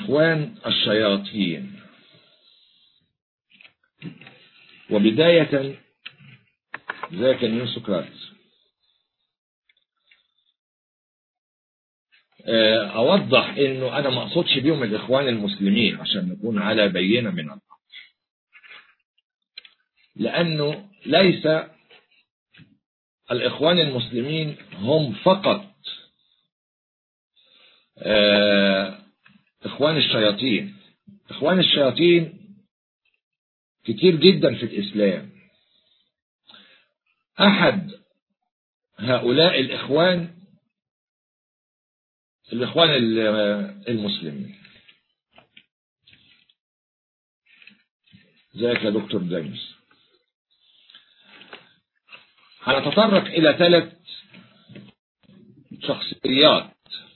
إخوان الشياطين وبداية ذاك نيو سقراطس أوضح إنه أنا ما أقصدش بيهم الإخوان المسلمين عشان نكون على بينة من الأمر لأنه ليس الإخوان المسلمين هم فقط إخوان الشياطين إخوان الشياطين كتير جدا في الإسلام أحد هؤلاء الإخوان الإخوان المسلمين ازيك يا دكتور جيمس هنتطرق إلى ثلاث شخصيات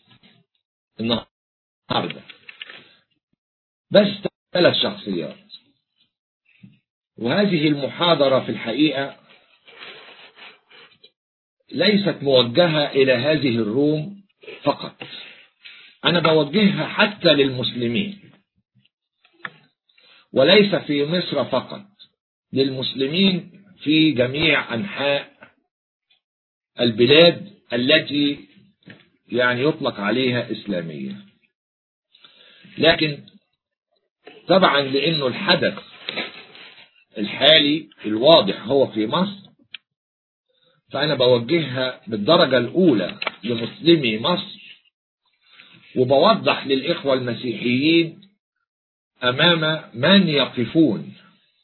النهارده بس ثلاث شخصيات وهذه المحاضرة في الحقيقة ليست موجهة إلى هذه الروم فقط أنا بوجهها حتى للمسلمين وليس في مصر فقط للمسلمين في جميع أنحاء البلاد التي يعني يطلق عليها إسلامية لكن طبعا لأنه الحدث الحالي الواضح هو في مصر فأنا بوجهها بالدرجة الأولى لمسلمي مصر وبوضح للإخوة المسيحيين أمام من يقفون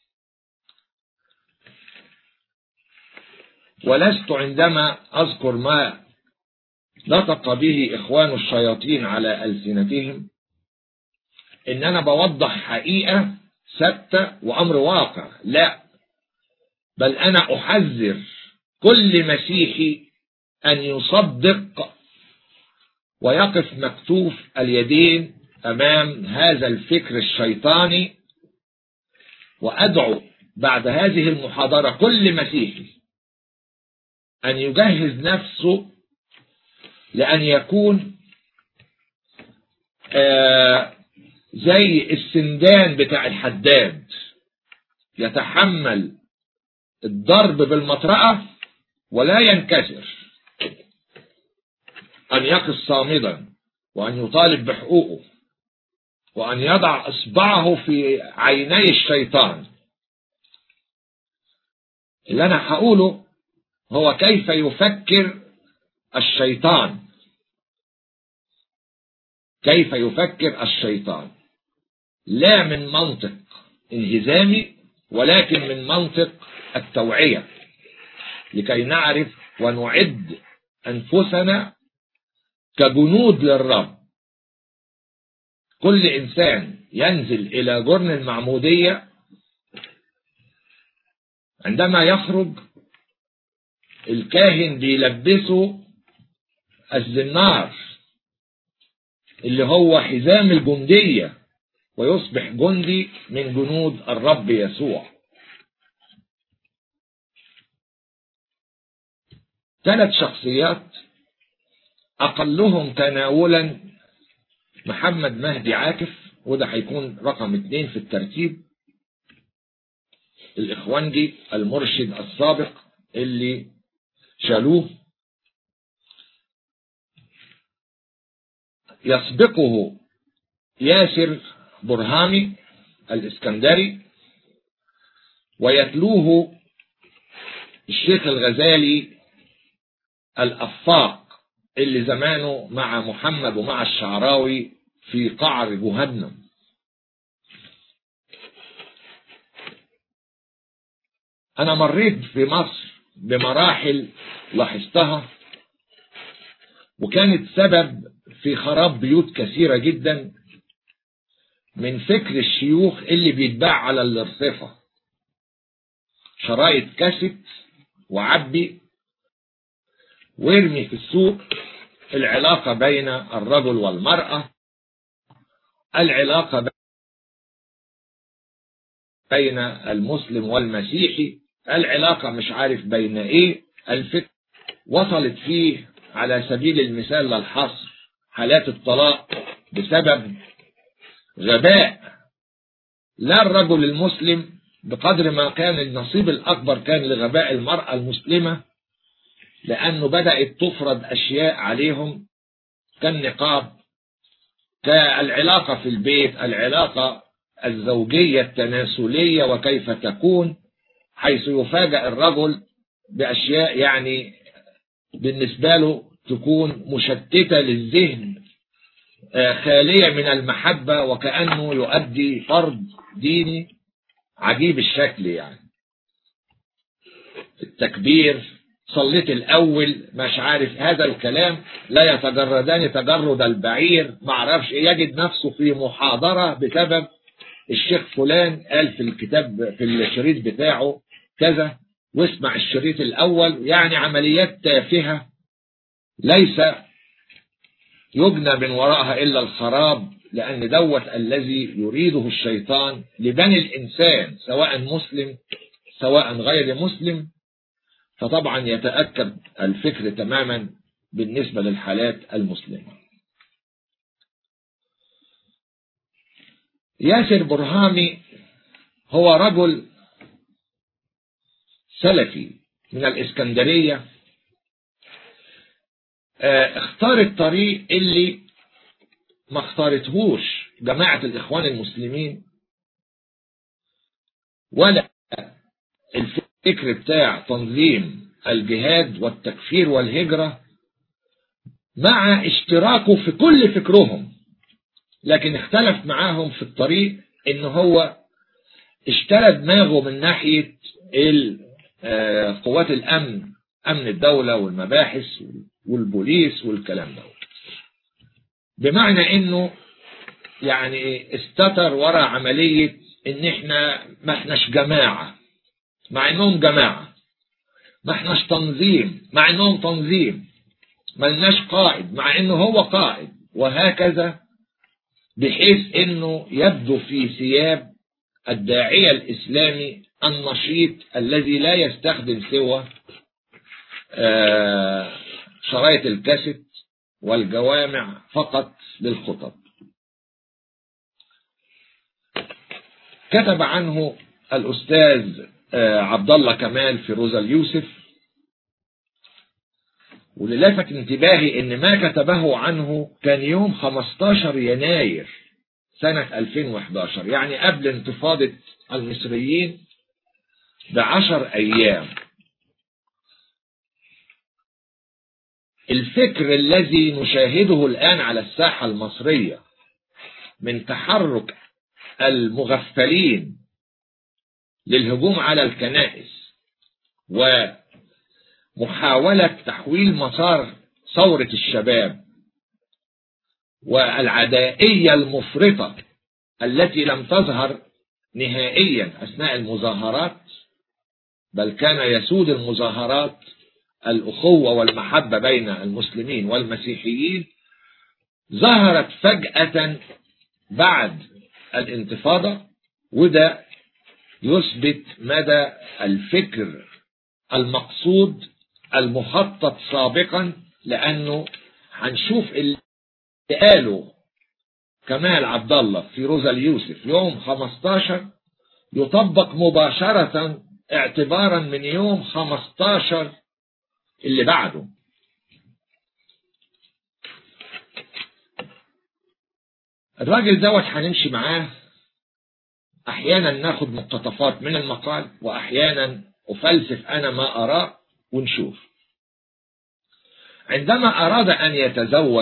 ولست عندما أذكر ما نطق به إخوان الشياطين على ألسنتهم إن أنا بوضح حقيقة ثابتة وأمر واقع لا بل أنا أحذر كل مسيحي أن يصدق ويقف مكتوف اليدين أمام هذا الفكر الشيطاني وأدعو بعد هذه المحاضرة كل مسيحي أن يجهز نفسه لأن يكون آه زي السندان بتاع الحداد يتحمل الضرب بالمطرقة ولا ينكسر أن يقف صامدا وأن يطالب بحقوقه وأن يضع إصبعه في عيني الشيطان اللي أنا هقوله هو كيف يفكر الشيطان كيف يفكر الشيطان لا من منطق انهزامي ولكن من منطق التوعية لكي نعرف ونعد أنفسنا كجنود للرب كل إنسان ينزل إلى جرن المعمودية عندما يخرج الكاهن بيلبسه الزنار اللي هو حزام الجندية ويصبح جندي من جنود الرب يسوع ثلاث شخصيات أقلهم تناولا محمد مهدي عاكف وده هيكون رقم اثنين في الترتيب الإخوانجي المرشد السابق اللي شالوه يسبقه ياسر برهامي الإسكندري ويتلوه الشيخ الغزالي الأفاق اللي زمانه مع محمد ومع الشعراوي في قعر جهنم أنا مريت في مصر بمراحل لاحظتها وكانت سبب في خراب بيوت كثيرة جدا من فكر الشيوخ اللي بيتباع على الارصفة شرايط كاسيت وعبي وارمي في السوق العلاقة بين الرجل والمرأة العلاقة بين المسلم والمسيحي العلاقة مش عارف بين ايه الفكر وصلت فيه على سبيل المثال للحصر حالات الطلاق بسبب غباء لا الرجل المسلم بقدر ما كان النصيب الأكبر كان لغباء المرأة المسلمة لأنه بدأت تفرض أشياء عليهم كالنقاب كالعلاقة في البيت العلاقة الزوجية التناسلية وكيف تكون حيث يفاجأ الرجل بأشياء يعني بالنسبة له تكون مشتتة للذهن خالية من المحبة وكأنه يؤدي فرض ديني عجيب الشكل يعني التكبير صليت الأول مش عارف هذا الكلام لا يتجردان تجرد البعير معرفش يجد نفسه في محاضرة بسبب الشيخ فلان قال في الكتاب في الشريط بتاعه كذا واسمع الشريط الأول يعني عمليات تافهة ليس يبنى من وراءها إلا الخراب لأن دوت الذي يريده الشيطان لبني الإنسان سواء مسلم سواء غير مسلم فطبعا يتأكد الفكر تماما بالنسبة للحالات المسلمة ياسر برهامي هو رجل سلفي من الإسكندرية اختار الطريق اللي ما اختارتهوش جماعة الإخوان المسلمين ولا الفكر بتاع تنظيم الجهاد والتكفير والهجرة مع اشتراكه في كل فكرهم لكن اختلف معاهم في الطريق ان هو اشترى دماغه من ناحية قوات الامن امن الدولة والمباحث والبوليس والكلام ده بمعنى انه يعني استتر ورا عملية ان احنا ما احناش جماعة مع انهم جماعة ما احناش تنظيم مع انهم تنظيم ما لناش قائد مع انه هو قائد وهكذا بحيث انه يبدو في ثياب الداعية الاسلامي النشيط الذي لا يستخدم سوى شرايط الكاسيت والجوامع فقط للخطب كتب عنه الأستاذ عبد الله كمال في روزا اليوسف واللي لفت انتباهي ان ما كتبه عنه كان يوم 15 يناير سنة 2011 يعني قبل انتفاضة المصريين بعشر ايام الفكر الذي نشاهده الآن على الساحة المصرية من تحرك المغفلين للهجوم على الكنائس ومحاولة تحويل مسار ثورة الشباب والعدائية المفرطة التي لم تظهر نهائيا أثناء المظاهرات بل كان يسود المظاهرات الأخوة والمحبة بين المسلمين والمسيحيين ظهرت فجأة بعد الانتفاضة وده يثبت مدى الفكر المقصود المخطط سابقا لأنه هنشوف اللي قاله كمال عبد الله في روزا اليوسف يوم 15 يطبق مباشرة اعتبارا من يوم 15 اللي بعده الراجل دوت هنمشي معاه احيانا ناخد مقتطفات من المقال واحيانا افلسف انا ما اراه ونشوف عندما اراد ان يتزوج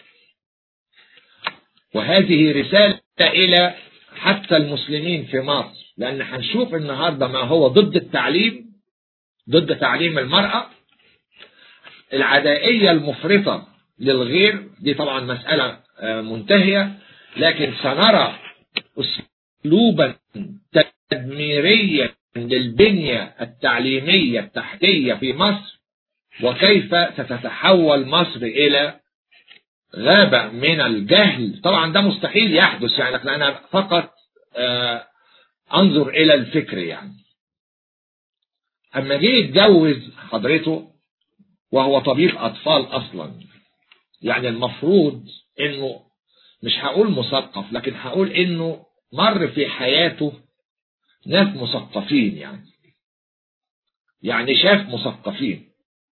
وهذه رسالة الى حتى المسلمين في مصر لان هنشوف النهاردة ما هو ضد التعليم ضد تعليم المرأة العدائية المفرطة للغير دي طبعا مسألة منتهية لكن سنرى اسلوبا تدميريا للبنية التعليمية التحتية في مصر وكيف ستتحول مصر الى غابة من الجهل طبعا ده مستحيل يحدث يعني انا فقط انظر الى الفكر يعني اما جه يتجوز حضرته وهو طبيب اطفال اصلا يعني المفروض انه مش هقول مثقف لكن هقول انه مر في حياته ناس مثقفين يعني يعني شاف مثقفين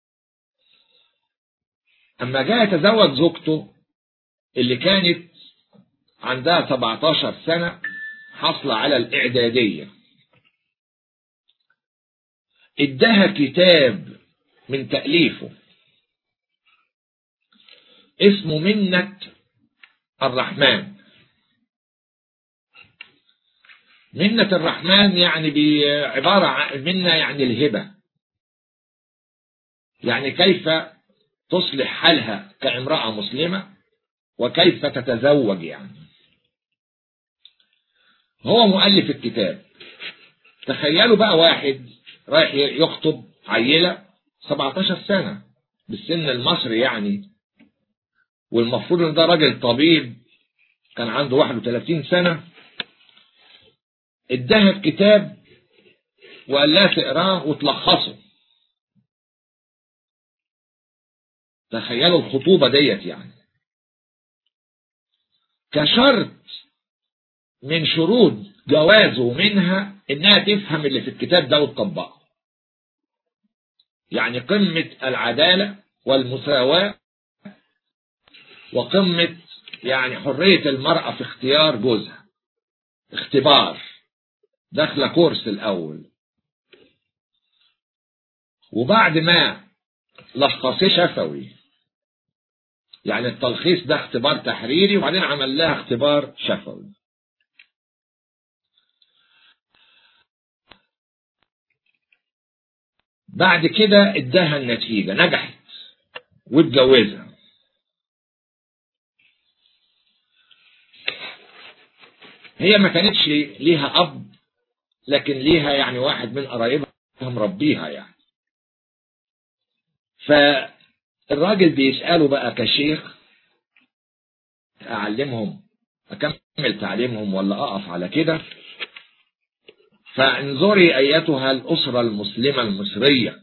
اما جاء يتزوج زوجته اللي كانت عندها 17 سنة حصل على الإعدادية ادها كتاب من تأليفه اسمه منة الرحمن منة الرحمن يعني بعبارة عن منة يعني الهبة يعني كيف تصلح حالها كامرأة مسلمة وكيف تتزوج يعني هو مؤلف الكتاب تخيلوا بقى واحد رايح يخطب عيلة 17 سنة بالسن المصري يعني والمفروض ان ده راجل طبيب كان عنده 31 سنة اداها الكتاب وقال لها تقراه وتلخصه تخيلوا الخطوبة ديت يعني كشرط من شروط جوازه منها انها تفهم اللي في الكتاب ده وتطبقه يعني قمة العدالة والمساواة وقمة يعني حرية المرأة في اختيار جوزها اختبار داخله كورس الأول وبعد ما لخصيه شفوي يعني التلخيص ده اختبار تحريري وبعدين عمل لها اختبار شفوي بعد كده اداها النتيجة نجحت واتجوزها هي ما كانتش ليها أب لكن ليها يعني واحد من قرايبها مربيها يعني فالراجل بيسأله بقى كشيخ أعلمهم أكمل تعليمهم ولا أقف على كده فانظري أيتها الأسرة المسلمة المصرية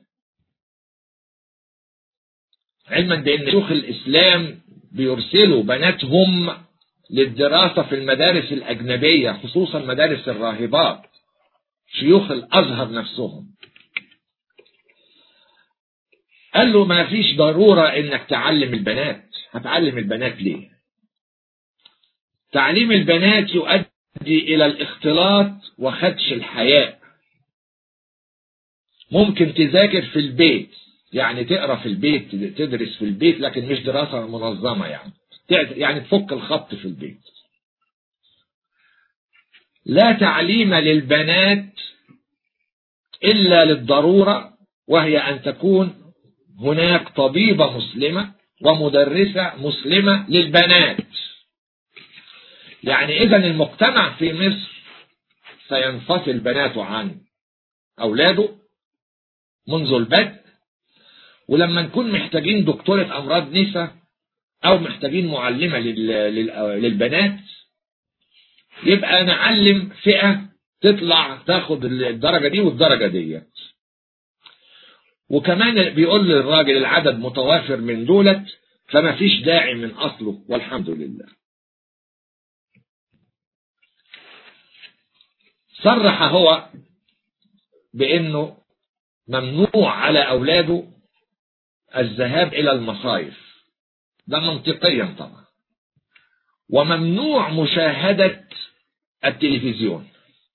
علما بأن شيوخ الإسلام بيرسلوا بناتهم للدراسة في المدارس الأجنبية خصوصا مدارس الراهبات شيوخ الأزهر نفسهم قال له ما فيش ضرورة انك تعلم البنات هتعلم البنات ليه تعليم البنات يؤدي الى الاختلاط وخدش الحياء ممكن تذاكر في البيت يعني تقرا في البيت تدرس في البيت لكن مش دراسة منظمة يعني يعني تفك الخط في البيت لا تعليم للبنات إلا للضرورة وهي أن تكون هناك طبيبة مسلمة ومدرسة مسلمة للبنات يعني إذا المجتمع في مصر سينفصل بناته عن أولاده منذ البدء ولما نكون محتاجين دكتورة أمراض نساء أو محتاجين معلمة للبنات يبقى نعلم فئة تطلع تاخد الدرجة دي والدرجة دي وكمان بيقول للراجل العدد متوافر من دولت فما فيش داعي من أصله والحمد لله صرح هو بأنه ممنوع على أولاده الذهاب إلى المصايف ده منطقيا طبعا وممنوع مشاهدة التلفزيون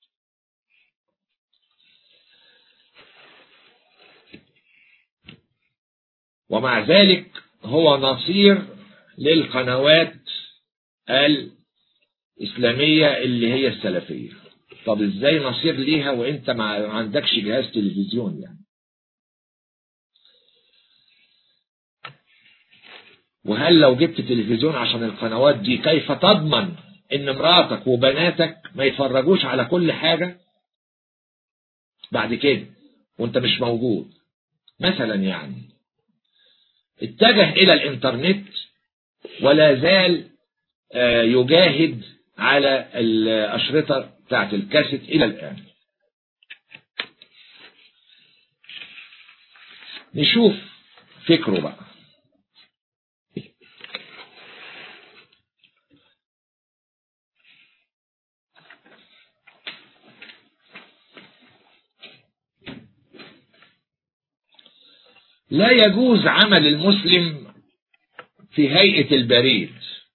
ومع ذلك هو نصير للقنوات الإسلامية اللي هي السلفية طب ازاي نصير ليها وانت ما عندكش جهاز تلفزيون يعني وهل لو جبت تلفزيون عشان القنوات دي كيف تضمن ان مراتك وبناتك ما يتفرجوش على كل حاجة بعد كده وانت مش موجود مثلا يعني اتجه الى الانترنت ولا زال يجاهد على الاشرطة بتاعت الكاسيت الى الان نشوف فكره بقى لا يجوز عمل المسلم في هيئة البريد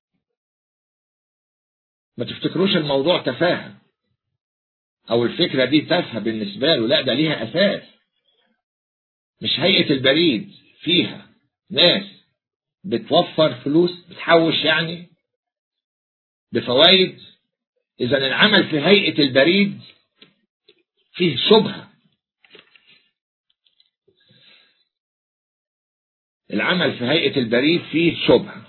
ما تفتكروش الموضوع تفاهة او الفكرة دي تافهة بالنسبة له لا ده ليها اساس مش هيئة البريد فيها ناس بتوفر فلوس بتحوش يعني بفوائد اذا العمل في هيئة البريد فيه شبهة العمل في هيئة البريد فيه شبهة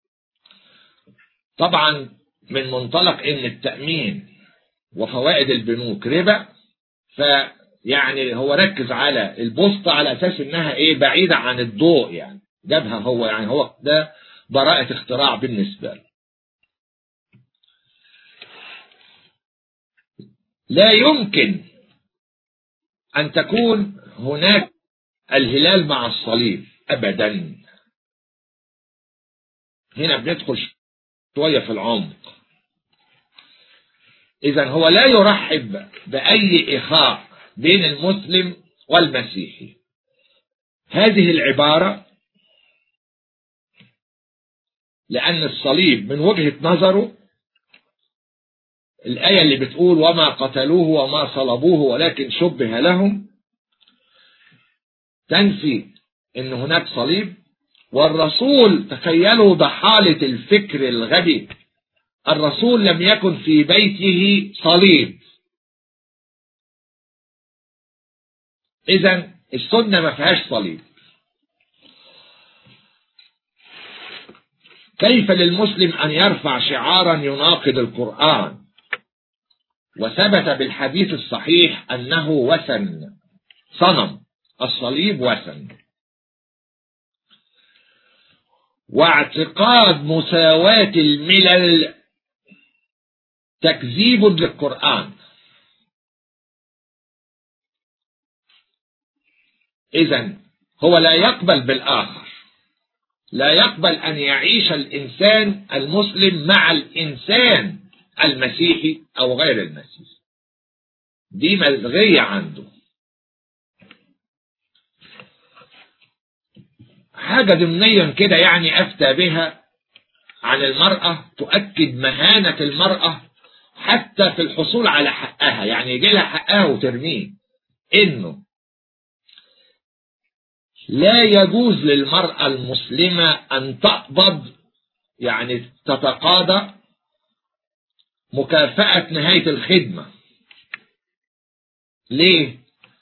طبعا من منطلق ان التأمين وفوائد البنوك ربا فيعني هو ركز على البوسطة على اساس انها ايه بعيدة عن الضوء يعني جابها هو يعني هو ده براءة اختراع بالنسبة له لا يمكن أن تكون هناك الهلال مع الصليب أبدا هنا بندخل شوية في العمق إذا هو لا يرحب بأي إخاء بين المسلم والمسيحي هذه العبارة لأن الصليب من وجهة نظره الآية اللي بتقول وما قتلوه وما صلبوه ولكن شبه لهم تنفي ان هناك صليب والرسول تخيلوا ضحالة الفكر الغبي الرسول لم يكن في بيته صليب اذا السنة ما فيهاش صليب كيف للمسلم ان يرفع شعارا يناقض القرآن وثبت بالحديث الصحيح انه وثن صنم الصليب وثن واعتقاد مساواة الملل تكذيب للقرآن إذا هو لا يقبل بالآخر لا يقبل أن يعيش الإنسان المسلم مع الإنسان المسيحي أو غير المسيحي دي ملغية عنده حاجة ضمنيا كده يعني أفتى بها عن المرأة تؤكد مهانة المرأة حتى في الحصول على حقها يعني يجي لها حقها وترميه إنه لا يجوز للمرأة المسلمة أن تقبض يعني تتقاضى مكافأة نهاية الخدمة ليه؟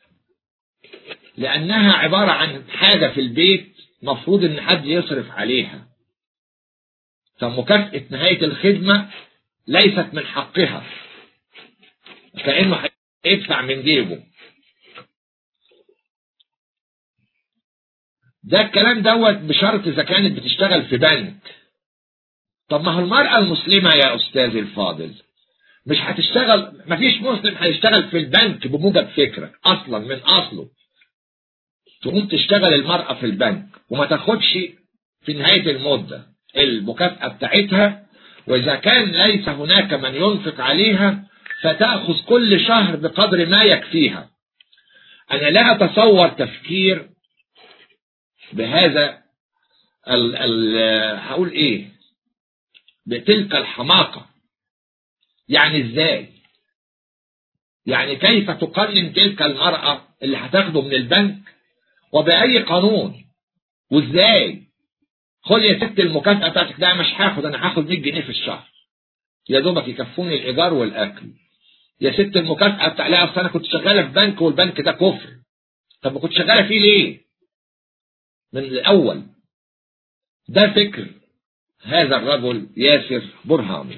لأنها عبارة عن حاجة في البيت مفروض ان حد يصرف عليها فمكافأة نهاية الخدمة ليست من حقها كأنه هيدفع من جيبه ده الكلام دوت بشرط اذا كانت بتشتغل في بنك طب ما هو المرأة المسلمة يا أستاذي الفاضل مش هتشتغل مفيش مسلم هيشتغل في البنك بموجب فكرة أصلا من أصله تقوم تشتغل المرأة في البنك وما تاخدش في نهاية المدة المكافأة بتاعتها وإذا كان ليس هناك من ينفق عليها فتأخذ كل شهر بقدر ما يكفيها أنا لا أتصور تفكير بهذا ال ال هقول إيه بتلك الحماقة يعني إزاي يعني كيف تقنن تلك المرأة اللي هتاخده من البنك وبأي قانون وازاي خد يا ست المكافأة بتاعتك لا مش هاخد انا هاخد 100 جنيه في الشهر يا دوبك يكفوني الايجار والاكل يا ست المكافأة بتاع لا اصل انا كنت شغالة في بنك والبنك ده كفر طب ما كنت شغالة فيه ليه من الاول ده فكر هذا الرجل ياسر برهامي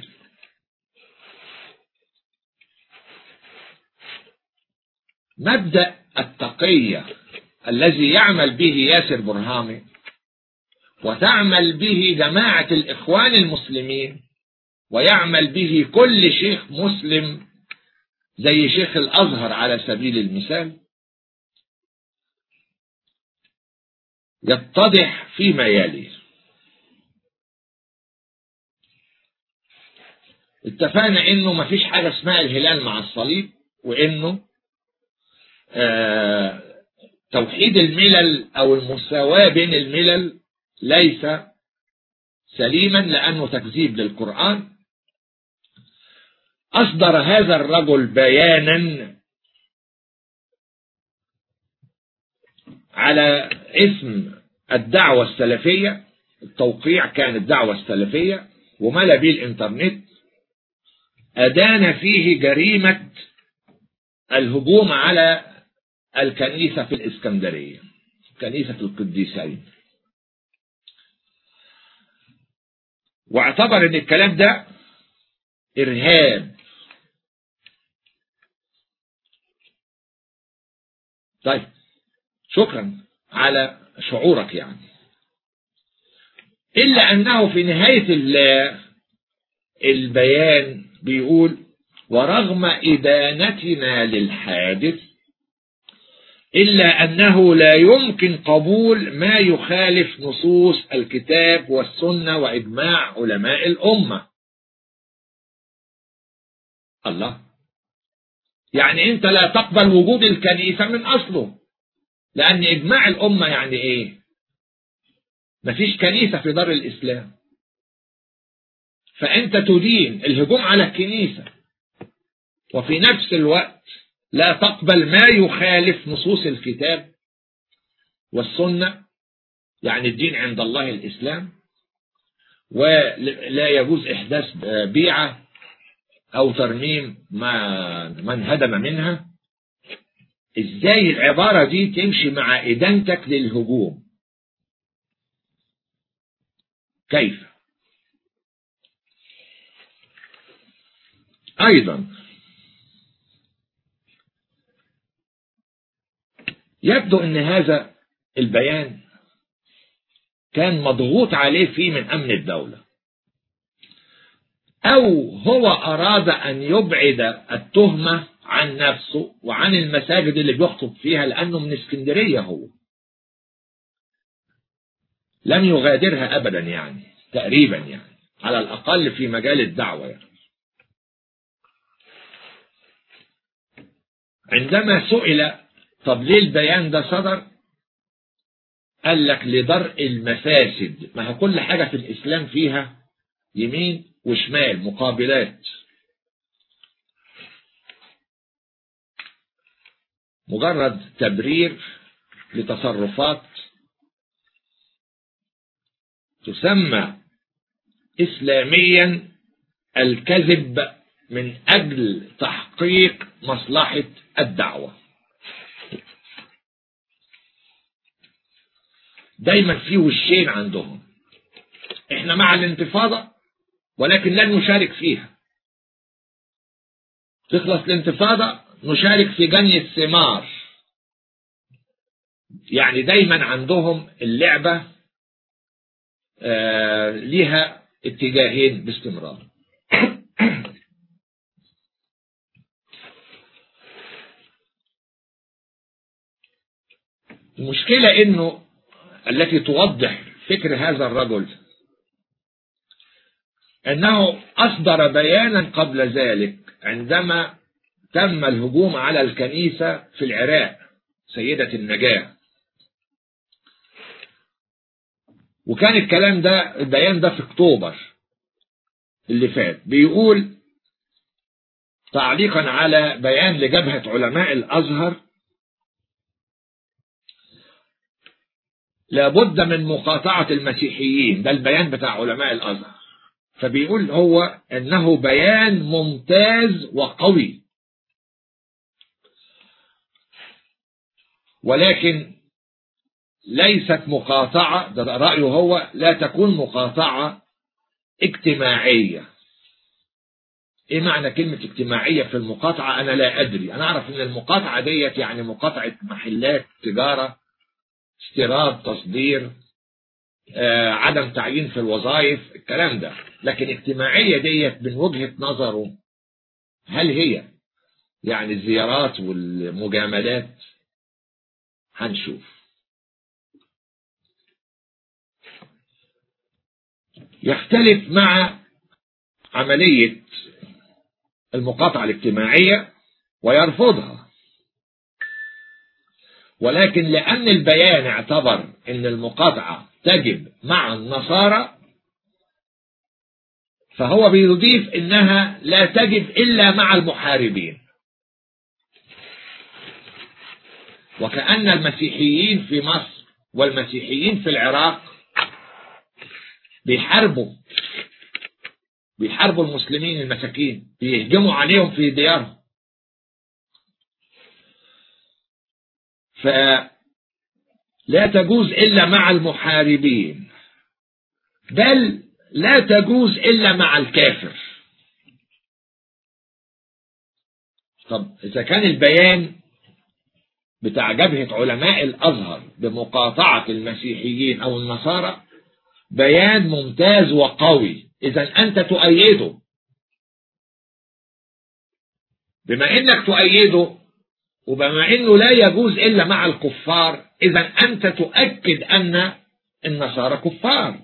مبدأ التقية الذي يعمل به ياسر برهامي وتعمل به جماعة الإخوان المسلمين ويعمل به كل شيخ مسلم زي شيخ الأزهر على سبيل المثال يتضح فيما يلي اتفقنا انه مفيش حاجة اسمها الهلال مع الصليب وانه آه توحيد الملل أو المساواة بين الملل ليس سليما لأنه تكذيب للقرآن أصدر هذا الرجل بيانا على اسم الدعوة السلفية التوقيع كان الدعوة السلفية وملا به الانترنت أدان فيه جريمة الهجوم على الكنيسة في الإسكندرية كنيسة القديسين واعتبر ان الكلام ده ارهاب طيب شكرا على شعورك يعني إلا أنه في نهاية البيان بيقول ورغم إدانتنا للحادث إلا أنه لا يمكن قبول ما يخالف نصوص الكتاب والسنة وإجماع علماء الأمة الله يعني أنت لا تقبل وجود الكنيسة من أصله لأن إجماع الأمة يعني إيه مفيش كنيسة في دار الإسلام فأنت تدين الهجوم على الكنيسة وفي نفس الوقت لا تقبل ما يخالف نصوص الكتاب والسنة يعني الدين عند الله الإسلام ولا يجوز إحداث بيعة أو ترميم ما من هدم منها إزاي العبارة دي تمشي مع إدانتك للهجوم كيف أيضا يبدو أن هذا البيان كان مضغوط عليه فيه من أمن الدولة أو هو أراد أن يبعد التهمة عن نفسه وعن المساجد اللي بيخطب فيها لأنه من اسكندرية هو لم يغادرها أبدا يعني تقريبا يعني على الأقل في مجال الدعوة يعني. عندما سئل طب ليه البيان ده صدر قال لك لدرء المفاسد ما هي كل حاجة في الإسلام فيها يمين وشمال مقابلات مجرد تبرير لتصرفات تسمى إسلاميا الكذب من أجل تحقيق مصلحة الدعوة دايما في وشين عندهم احنا مع الانتفاضة ولكن لن نشارك فيها تخلص الانتفاضة نشارك في جني الثمار يعني دايما عندهم اللعبة آه ليها اتجاهين باستمرار المشكلة انه التي توضح فكر هذا الرجل انه اصدر بيانا قبل ذلك عندما تم الهجوم على الكنيسة في العراق سيدة النجاة وكان الكلام ده البيان ده في اكتوبر اللي فات بيقول تعليقا على بيان لجبهة علماء الازهر لابد من مقاطعة المسيحيين ده البيان بتاع علماء الازهر فبيقول هو انه بيان ممتاز وقوي ولكن ليست مقاطعة ده رأيه هو لا تكون مقاطعة اجتماعية ايه معنى كلمة اجتماعية في المقاطعة انا لا ادري انا اعرف ان المقاطعة ديت يعني مقاطعة محلات تجارة استيراد تصدير آه عدم تعيين في الوظائف الكلام ده لكن اجتماعية ديت من وجهة نظره هل هي يعني الزيارات والمجاملات هنشوف يختلف مع عملية المقاطعة الاجتماعية ويرفضها ولكن لأن البيان اعتبر أن المقاطعة تجب مع النصارى فهو بيضيف انها لا تجب الا مع المحاربين وكأن المسيحيين في مصر والمسيحيين في العراق بيحاربوا بيحاربوا المسلمين المساكين بيهجموا عليهم في ديارهم فلا تجوز إلا مع المحاربين بل لا تجوز إلا مع الكافر طب إذا كان البيان بتاع جبهة علماء الأزهر بمقاطعة المسيحيين أو النصارى بيان ممتاز وقوي إذا أنت تؤيده بما إنك تؤيده وبما إنه لا يجوز إلا مع الكفار إذا أنت تؤكد أن النصارى كفار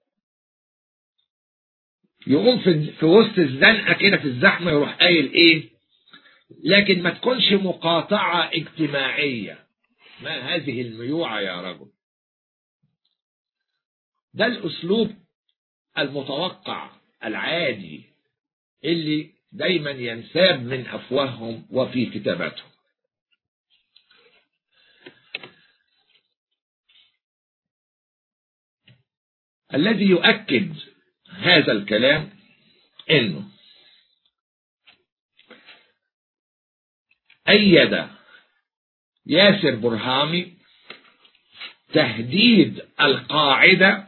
يقوم في, في وسط الزنقة كده في الزحمة يروح قايل إيه لكن ما تكونش مقاطعة اجتماعية ما هذه الميوعة يا رجل ده الأسلوب المتوقع العادي اللي دايما ينساب من أفواههم وفي كتاباتهم الذي يؤكد هذا الكلام انه أيد ياسر برهامي تهديد القاعدة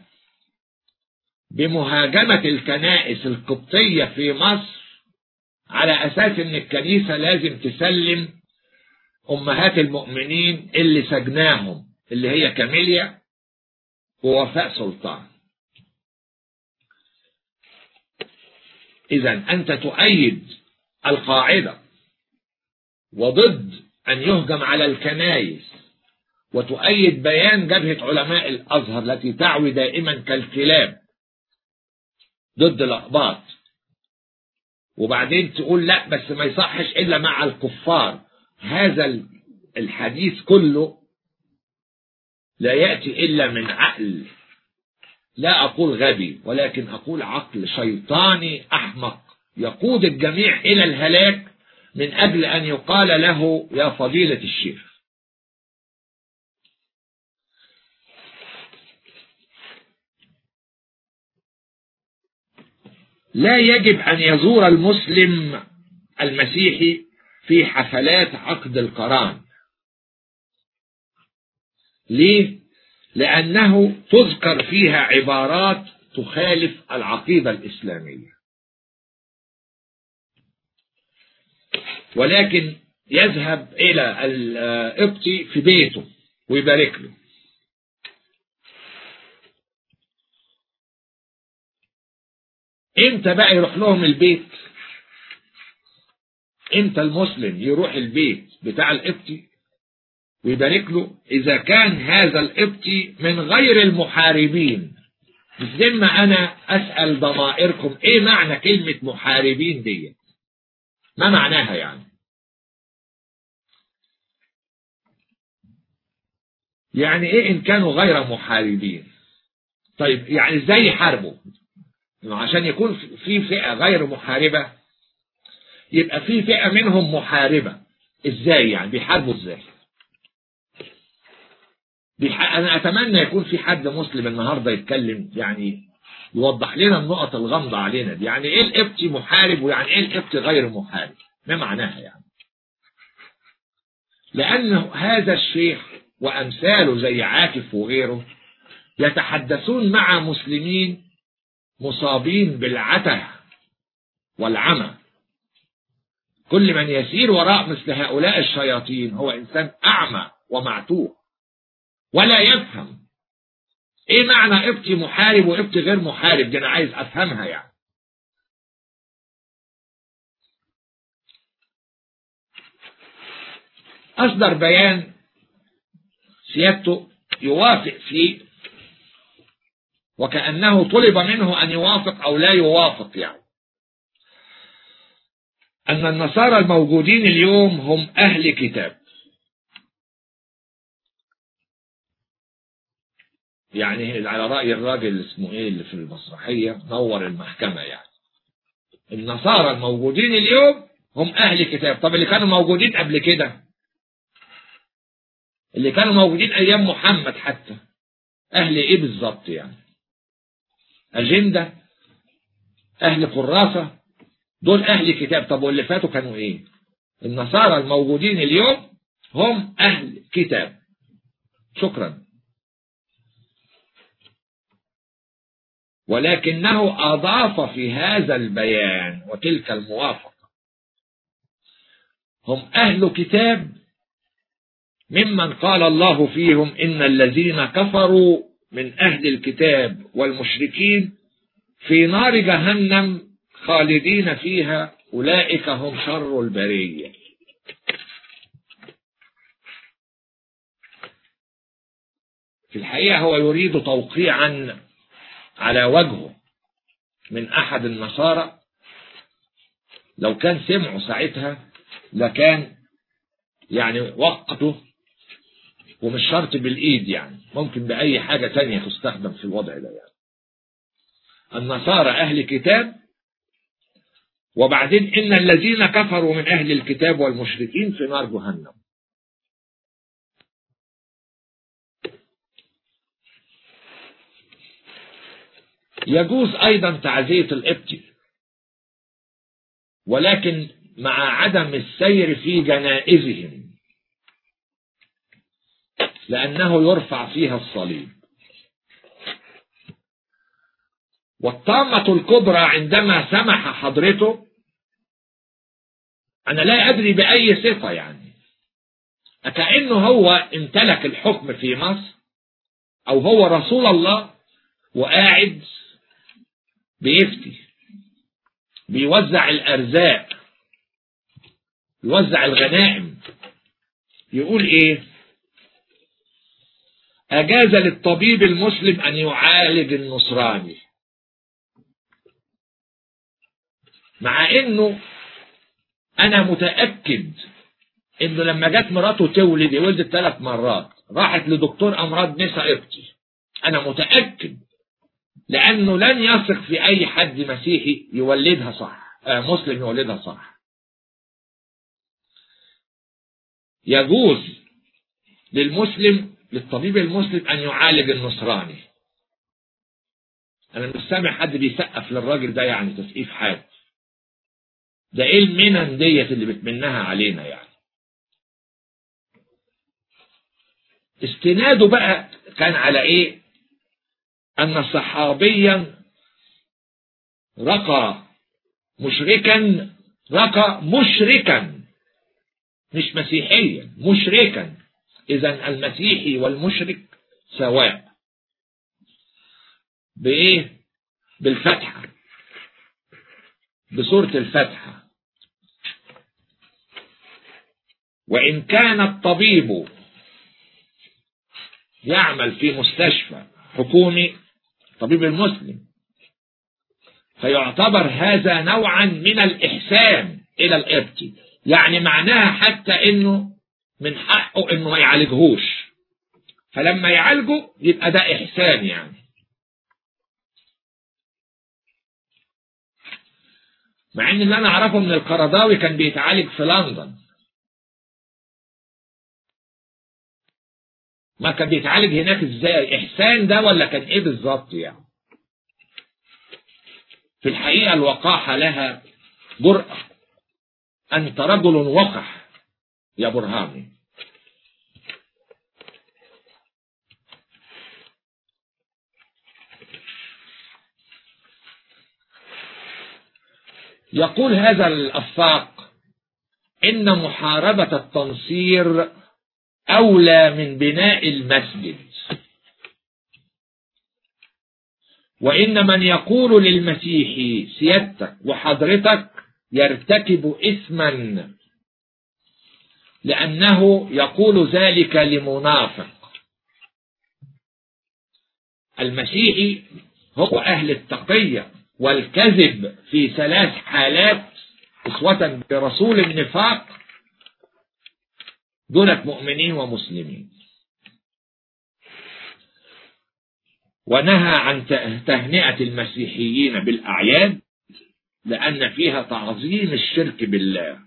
بمهاجمة الكنائس القبطية في مصر على أساس أن الكنيسة لازم تسلم أمهات المؤمنين اللي سجناهم اللي هي كاميليا ووفاء سلطان إذا أنت تؤيد القاعدة وضد أن يهجم على الكنائس وتؤيد بيان جبهة علماء الأزهر التي تعوي دائما كالكلاب ضد الأقباط وبعدين تقول لا بس ما يصحش إلا مع الكفار هذا الحديث كله لا يأتي إلا من عقل لا أقول غبي ولكن أقول عقل شيطاني أحمق يقود الجميع إلى الهلاك من أجل أن يقال له يا فضيلة الشيخ لا يجب أن يزور المسلم المسيحي في حفلات عقد القران ليه؟ لأنه تذكر فيها عبارات تخالف العقيدة الإسلامية ولكن يذهب إلى القبطي في بيته ويبارك له امتى بقى يروح لهم البيت امتى المسلم يروح البيت بتاع القبطي ويبارك له اذا كان هذا القبطي من غير المحاربين بالذمة انا اسأل ضمائركم ايه معنى كلمة محاربين دي ما معناها يعني يعني ايه ان كانوا غير محاربين طيب يعني ازاي يحاربوا عشان يكون في فئة غير محاربة يبقى في فئة منهم محاربة ازاي يعني بيحاربوا ازاي بيح... انا اتمنى يكون في حد مسلم النهاردة يتكلم يعني يوضح لنا النقط الغامضة علينا دي يعني ايه القبطي محارب ويعني ايه القبطي غير محارب ما معناها يعني لأن هذا الشيخ وأمثاله زي عاكف وغيره يتحدثون مع مسلمين مصابين بالعته والعمى كل من يسير وراء مثل هؤلاء الشياطين هو إنسان أعمى ومعتوه ولا يفهم ايه معنى قبطي محارب وقبطي غير محارب دي انا عايز افهمها يعني اصدر بيان سيادته يوافق فيه وكأنه طلب منه أن يوافق أو لا يوافق يعني أن النصارى الموجودين اليوم هم أهل كتاب يعني على رأي الراجل اللي اسمه ايه اللي في المسرحية نور المحكمة يعني النصارى الموجودين اليوم هم أهل كتاب طب اللي كانوا موجودين قبل كده اللي كانوا موجودين أيام محمد حتى أهل إيه بالظبط يعني أجندة أهل كراسة دول أهل كتاب طب واللي فاتوا كانوا إيه النصارى الموجودين اليوم هم أهل كتاب شكرا ولكنه أضاف في هذا البيان وتلك الموافقة هم أهل كتاب ممن قال الله فيهم إن الذين كفروا من أهل الكتاب والمشركين في نار جهنم خالدين فيها أولئك هم شر البرية في الحقيقة هو يريد توقيعا على وجهه من أحد النصارى لو كان سمعوا ساعتها لكان يعني وقته ومش شرط بالإيد يعني ممكن بأي حاجة تانية تستخدم في الوضع ده يعني النصارى أهل كتاب وبعدين إن الذين كفروا من أهل الكتاب والمشركين في نار جهنم يجوز أيضا تعزية الإبتي ولكن مع عدم السير في جنائزهم لأنه يرفع فيها الصليب والطامة الكبرى عندما سمح حضرته أنا لا أدري بأي صفة يعني أكأنه هو امتلك الحكم في مصر أو هو رسول الله وقاعد بيفتي بيوزع الأرزاق يوزع الغنائم يقول ايه اجاز للطبيب المسلم ان يعالج النصراني مع انه انا متأكد انه لما جت مراته تولد ولدت ثلاث مرات راحت لدكتور امراض نساء ابتي انا متأكد لانه لن يثق في اي حد مسيحي يولدها صح آه مسلم يولدها صح يجوز للمسلم للطبيب المسلم ان يعالج النصراني انا مش سامع حد بيسقف للراجل ده يعني تسقيف حاد ده ايه المنن ديت اللي بتمنها علينا يعني استناده بقى كان على ايه ان صحابيا رقى مشركا رقى مشركا مش مسيحيا مشركا اذا المسيحي والمشرك سواء بايه بالفتحة بصورة الفتحة وإن كان الطبيب يعمل في مستشفى حكومي طبيب المسلم فيعتبر هذا نوعا من الإحسان إلى الإبتي يعني معناها حتى إنه من حقه إنه ما يعالجهوش فلما يعالجه يبقى ده إحسان يعني مع ان اللي انا اعرفه من القرضاوي كان بيتعالج في لندن ما كان بيتعالج هناك ازاي احسان ده ولا كان ايه بالظبط يعني في الحقيقة الوقاحة لها جرأة انت رجل وقح يا برهاني يقول هذا الأفاق إن محاربة التنصير أولى من بناء المسجد وإن من يقول للمسيح سيادتك وحضرتك يرتكب إثما لأنه يقول ذلك لمنافق المسيحي هو أهل التقية والكذب في ثلاث حالات أسوة برسول النفاق دولة مؤمنين ومسلمين ونهى عن تهنئة المسيحيين بالأعياد لأن فيها تعظيم الشرك بالله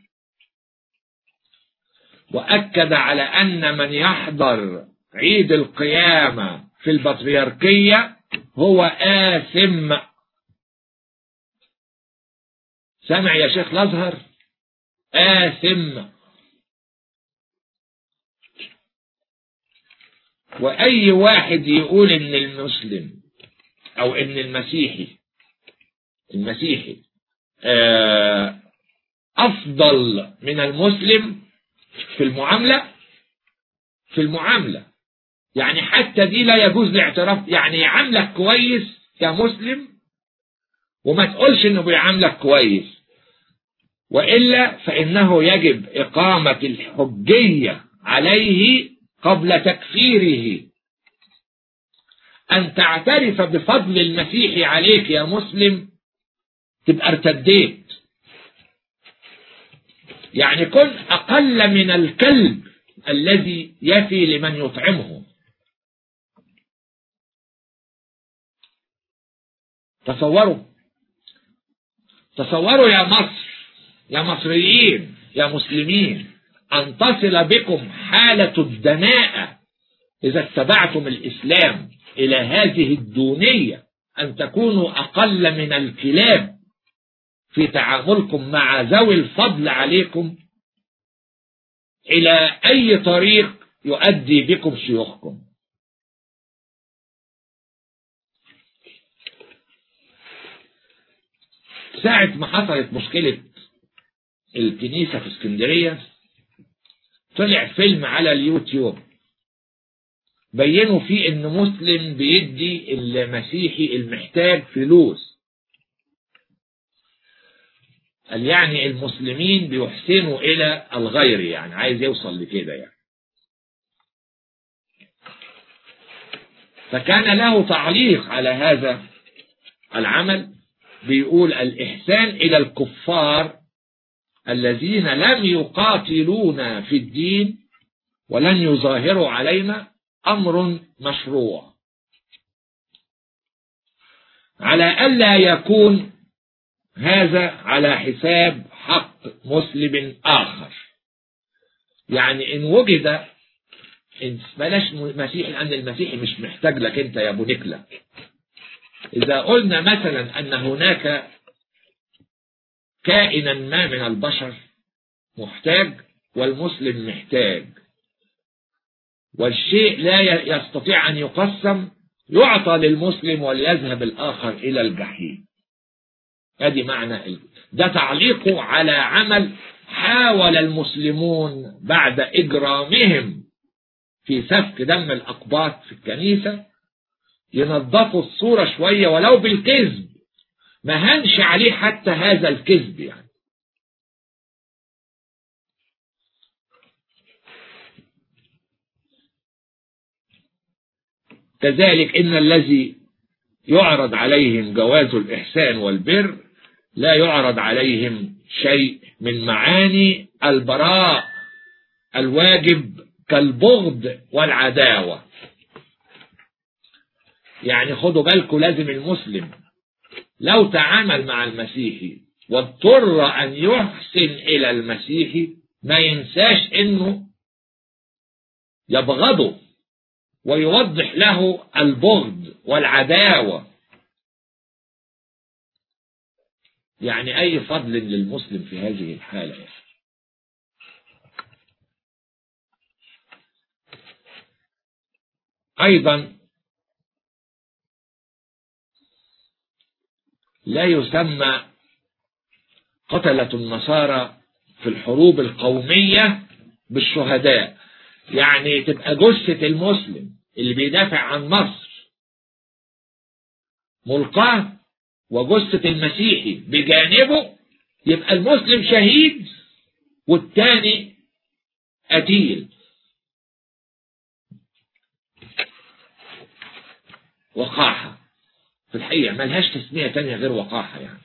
وأكد على أن من يحضر عيد القيامة في البطريركية هو آثم سمع يا شيخ الأزهر آثم وأي واحد يقول إن المسلم أو إن المسيحي المسيحي أفضل من المسلم في المعاملة في المعاملة يعني حتى دي لا يجوز الاعتراف يعني يعاملك كويس كمسلم وما تقولش انه بيعاملك كويس وإلا فإنه يجب إقامة الحجية عليه قبل تكفيره أن تعترف بفضل المسيح عليك يا مسلم تبقى ارتديت يعني كن أقل من الكلب الذي يفي لمن يطعمه تصوروا تصوروا يا مصر يا مصريين يا مسلمين أن تصل بكم حالة الدناءة إذا اتبعتم الإسلام إلى هذه الدونية أن تكونوا أقل من الكلاب في تعاملكم مع ذوي الفضل عليكم إلى أي طريق يؤدي بكم شيوخكم ساعة ما حصلت مشكلة الكنيسة في اسكندرية طلع فيلم على اليوتيوب بينوا فيه ان مسلم بيدي المسيحي المحتاج فلوس قال يعني المسلمين بيحسنوا الى الغير يعني عايز يوصل لكده يعني فكان له تعليق على هذا العمل بيقول الإحسان إلى الكفار الذين لم يقاتلونا في الدين ولن يظاهروا علينا أمر مشروع على ألا يكون هذا على حساب حق مسلم آخر يعني إن وجد إن بلاش مسيحي لأن المسيحي مش محتاج لك أنت يا أبو نكلة إذا قلنا مثلا أن هناك كائنا ما من البشر محتاج والمسلم محتاج والشيء لا يستطيع أن يقسم يعطى للمسلم وليذهب الآخر إلى الجحيم ادي معنى ده تعليقه على عمل حاول المسلمون بعد إجرامهم في سفك دم الأقباط في الكنيسة ينظفوا الصورة شوية ولو بالكذب ما هنش عليه حتى هذا الكذب يعني كذلك إن الذي يعرض عليهم جواز الإحسان والبر لا يعرض عليهم شيء من معاني البراء الواجب كالبغض والعداوة يعني خدوا بالكم لازم المسلم لو تعامل مع المسيحي واضطر أن يحسن إلى المسيحي ما ينساش إنه يبغضه ويوضح له البغض والعداوة يعني أي فضل للمسلم في هذه الحالة أيضا لا يسمى قتلة النصارى في الحروب القومية بالشهداء يعني تبقى جثة المسلم اللي بيدافع عن مصر ملقاه وجثة المسيحي بجانبه يبقى المسلم شهيد والتاني قتيل وقاحة في الحقيقة ملهاش تسمية تانية غير وقاحة يعني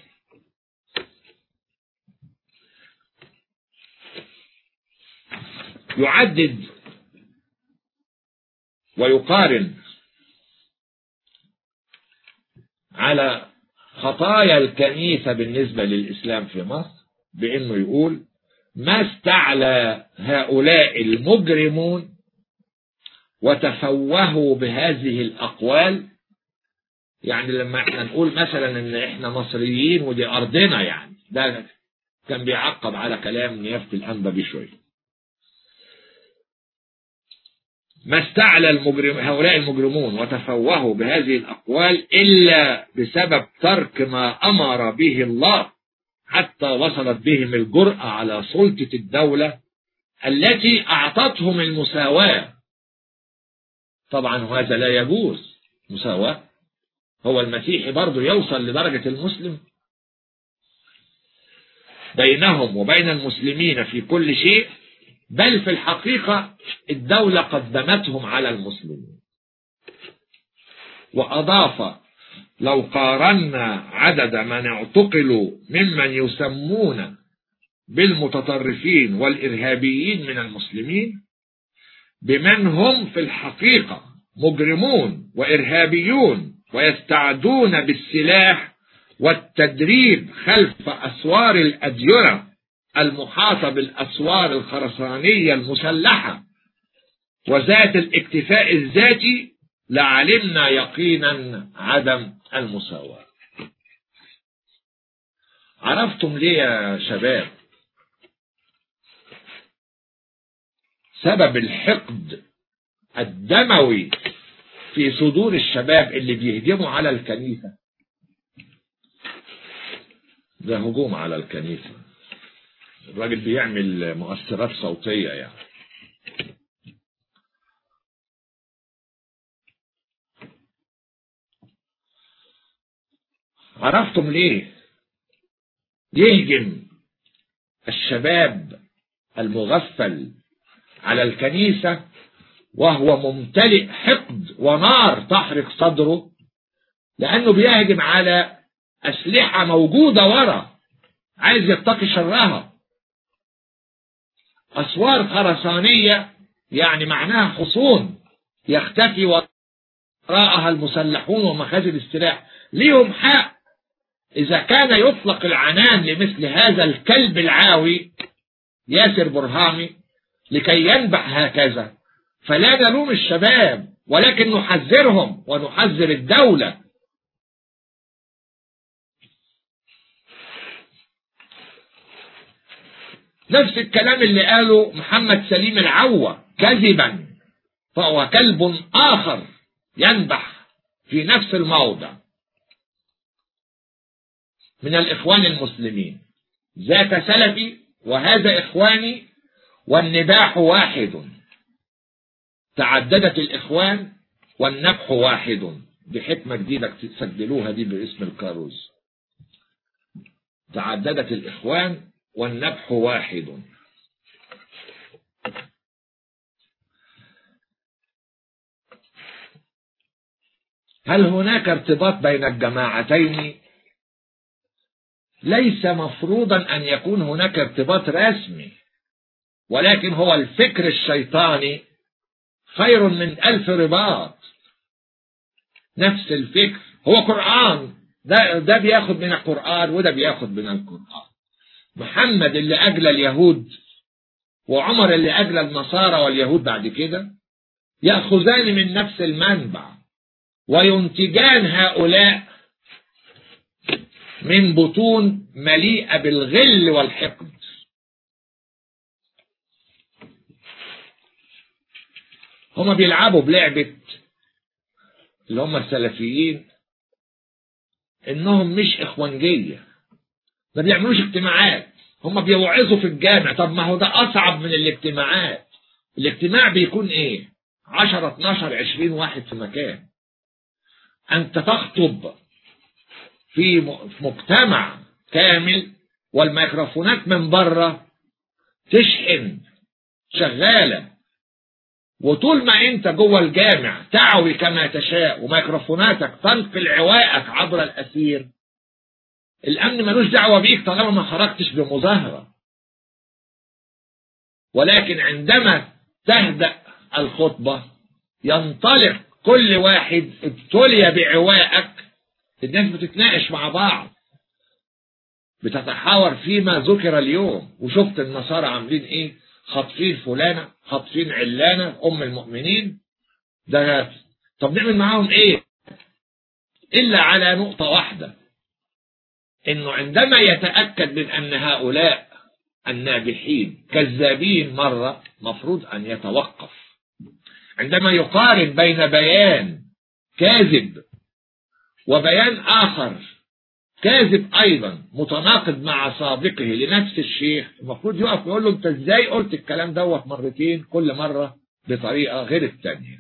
يعدد ويقارن على خطايا الكنيسة بالنسبة للإسلام في مصر بأنه يقول ما استعلى هؤلاء المجرمون وتفوهوا بهذه الأقوال يعني لما احنا نقول مثلا ان احنا مصريين ودي ارضنا يعني ده كان بيعقب على كلام نيافة الانبا بشوية ما استعلى المجرم هؤلاء المجرمون وتفوهوا بهذه الأقوال إلا بسبب ترك ما أمر به الله حتى وصلت بهم الجرأة على سلطة الدولة التي أعطتهم المساواة طبعا هذا لا يجوز مساواة هو المسيحي برضه يوصل لدرجة المسلم بينهم وبين المسلمين في كل شيء بل في الحقيقة الدولة قدمتهم على المسلمين وأضاف لو قارنا عدد من اعتقلوا ممن يسمون بالمتطرفين والإرهابيين من المسلمين بمن هم في الحقيقة مجرمون وإرهابيون ويستعدون بالسلاح والتدريب خلف أسوار الأديرة المحاطة بالأسوار الخرسانية المسلحة وذات الاكتفاء الذاتي لعلمنا يقينا عدم المساواة عرفتم ليه يا شباب سبب الحقد الدموي في صدور الشباب اللي بيهجموا على الكنيسة ده هجوم على الكنيسة الراجل بيعمل مؤثرات صوتية يعني عرفتم ليه يهجم الشباب المغفل على الكنيسة وهو ممتلئ حقد ونار تحرق صدره لأنه بيهجم على أسلحة موجودة ورا عايز يتقي شرها أسوار خرسانية يعني معناها حصون يختفي وراءها المسلحون ومخازن السلاح ليهم حق إذا كان يطلق العنان لمثل هذا الكلب العاوي ياسر برهامي لكي ينبح هكذا فلا نلوم الشباب ولكن نحذرهم ونحذر الدولة نفس الكلام اللي قاله محمد سليم العوة كذبا فهو كلب آخر ينبح في نفس الموضع من الإخوان المسلمين ذاك سلفي وهذا إخواني والنباح واحد تعددت الإخوان والنبح واحد دي حكمة جديدة تسجلوها دي باسم الكاروز تعددت الإخوان والنبح واحد هل هناك ارتباط بين الجماعتين ليس مفروضا أن يكون هناك ارتباط رسمي ولكن هو الفكر الشيطاني خير من ألف رباط نفس الفكر هو قرآن ده, ده بياخد من القرآن وده بياخد من القرآن محمد اللي أجل اليهود وعمر اللي أجل النصارى واليهود بعد كده يأخذان من نفس المنبع وينتجان هؤلاء من بطون مليئة بالغل والحقد هما بيلعبوا بلعبة اللي هم السلفيين انهم مش اخوانجية ما بيعملوش اجتماعات هم بيوعظوا في الجامع طب ما هو ده اصعب من الاجتماعات الاجتماع بيكون ايه 10 12 20 واحد في مكان انت تخطب في مجتمع كامل والميكروفونات من بره تشحن شغالة وطول ما انت جوه الجامع تعوي كما تشاء وميكروفوناتك تنقل عوائك عبر الأثير الأمن ملوش دعوة بيك طالما ما خرجتش بمظاهرة ولكن عندما تهدأ الخطبة ينطلق كل واحد ابتلي بعوائك الناس بتتناقش مع بعض بتتحاور فيما ذكر اليوم وشفت النصارى عاملين ايه خاطفين فلانة خاطفين علانة ام المؤمنين ده طب نعمل معاهم ايه الا على نقطة واحدة انه عندما يتأكد من ان هؤلاء الناجحين كذابين مرة مفروض ان يتوقف عندما يقارن بين بيان كاذب وبيان آخر كاذب أيضا متناقض مع سابقه لنفس الشيخ المفروض يقف يقول له أنت إزاي قلت الكلام دوت مرتين كل مرة بطريقة غير الثانية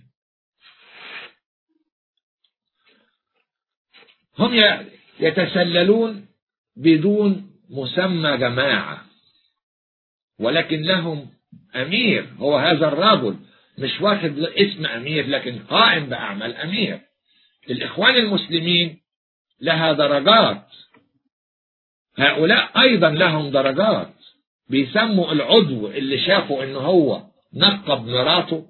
هم يتسللون بدون مسمى جماعة ولكن لهم أمير هو هذا الرجل مش واخد اسم أمير لكن قائم بأعمال أمير الإخوان المسلمين لها درجات هؤلاء أيضا لهم درجات بيسموا العضو اللي شافوا إن هو نقب مراته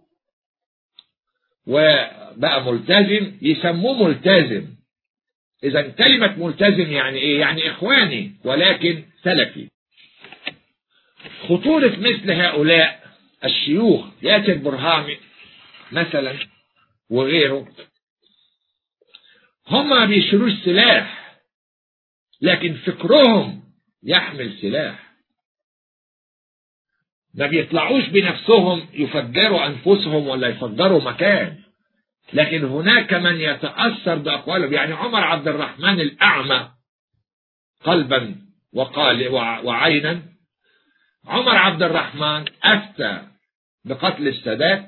وبقى ملتزم يسموه ملتزم إذا كلمة ملتزم يعني إيه؟ يعني إخواني ولكن سلفي خطورة مثل هؤلاء الشيوخ ياسر برهامي مثلا وغيره هم ما بيشيلوش سلاح لكن فكرهم يحمل سلاح ما بيطلعوش بنفسهم يفجروا أنفسهم ولا يفجروا مكان لكن هناك من يتأثر بأقوالهم يعني عمر عبد الرحمن الأعمى قلبا وقال وعينا عمر عبد الرحمن أفتى بقتل السادات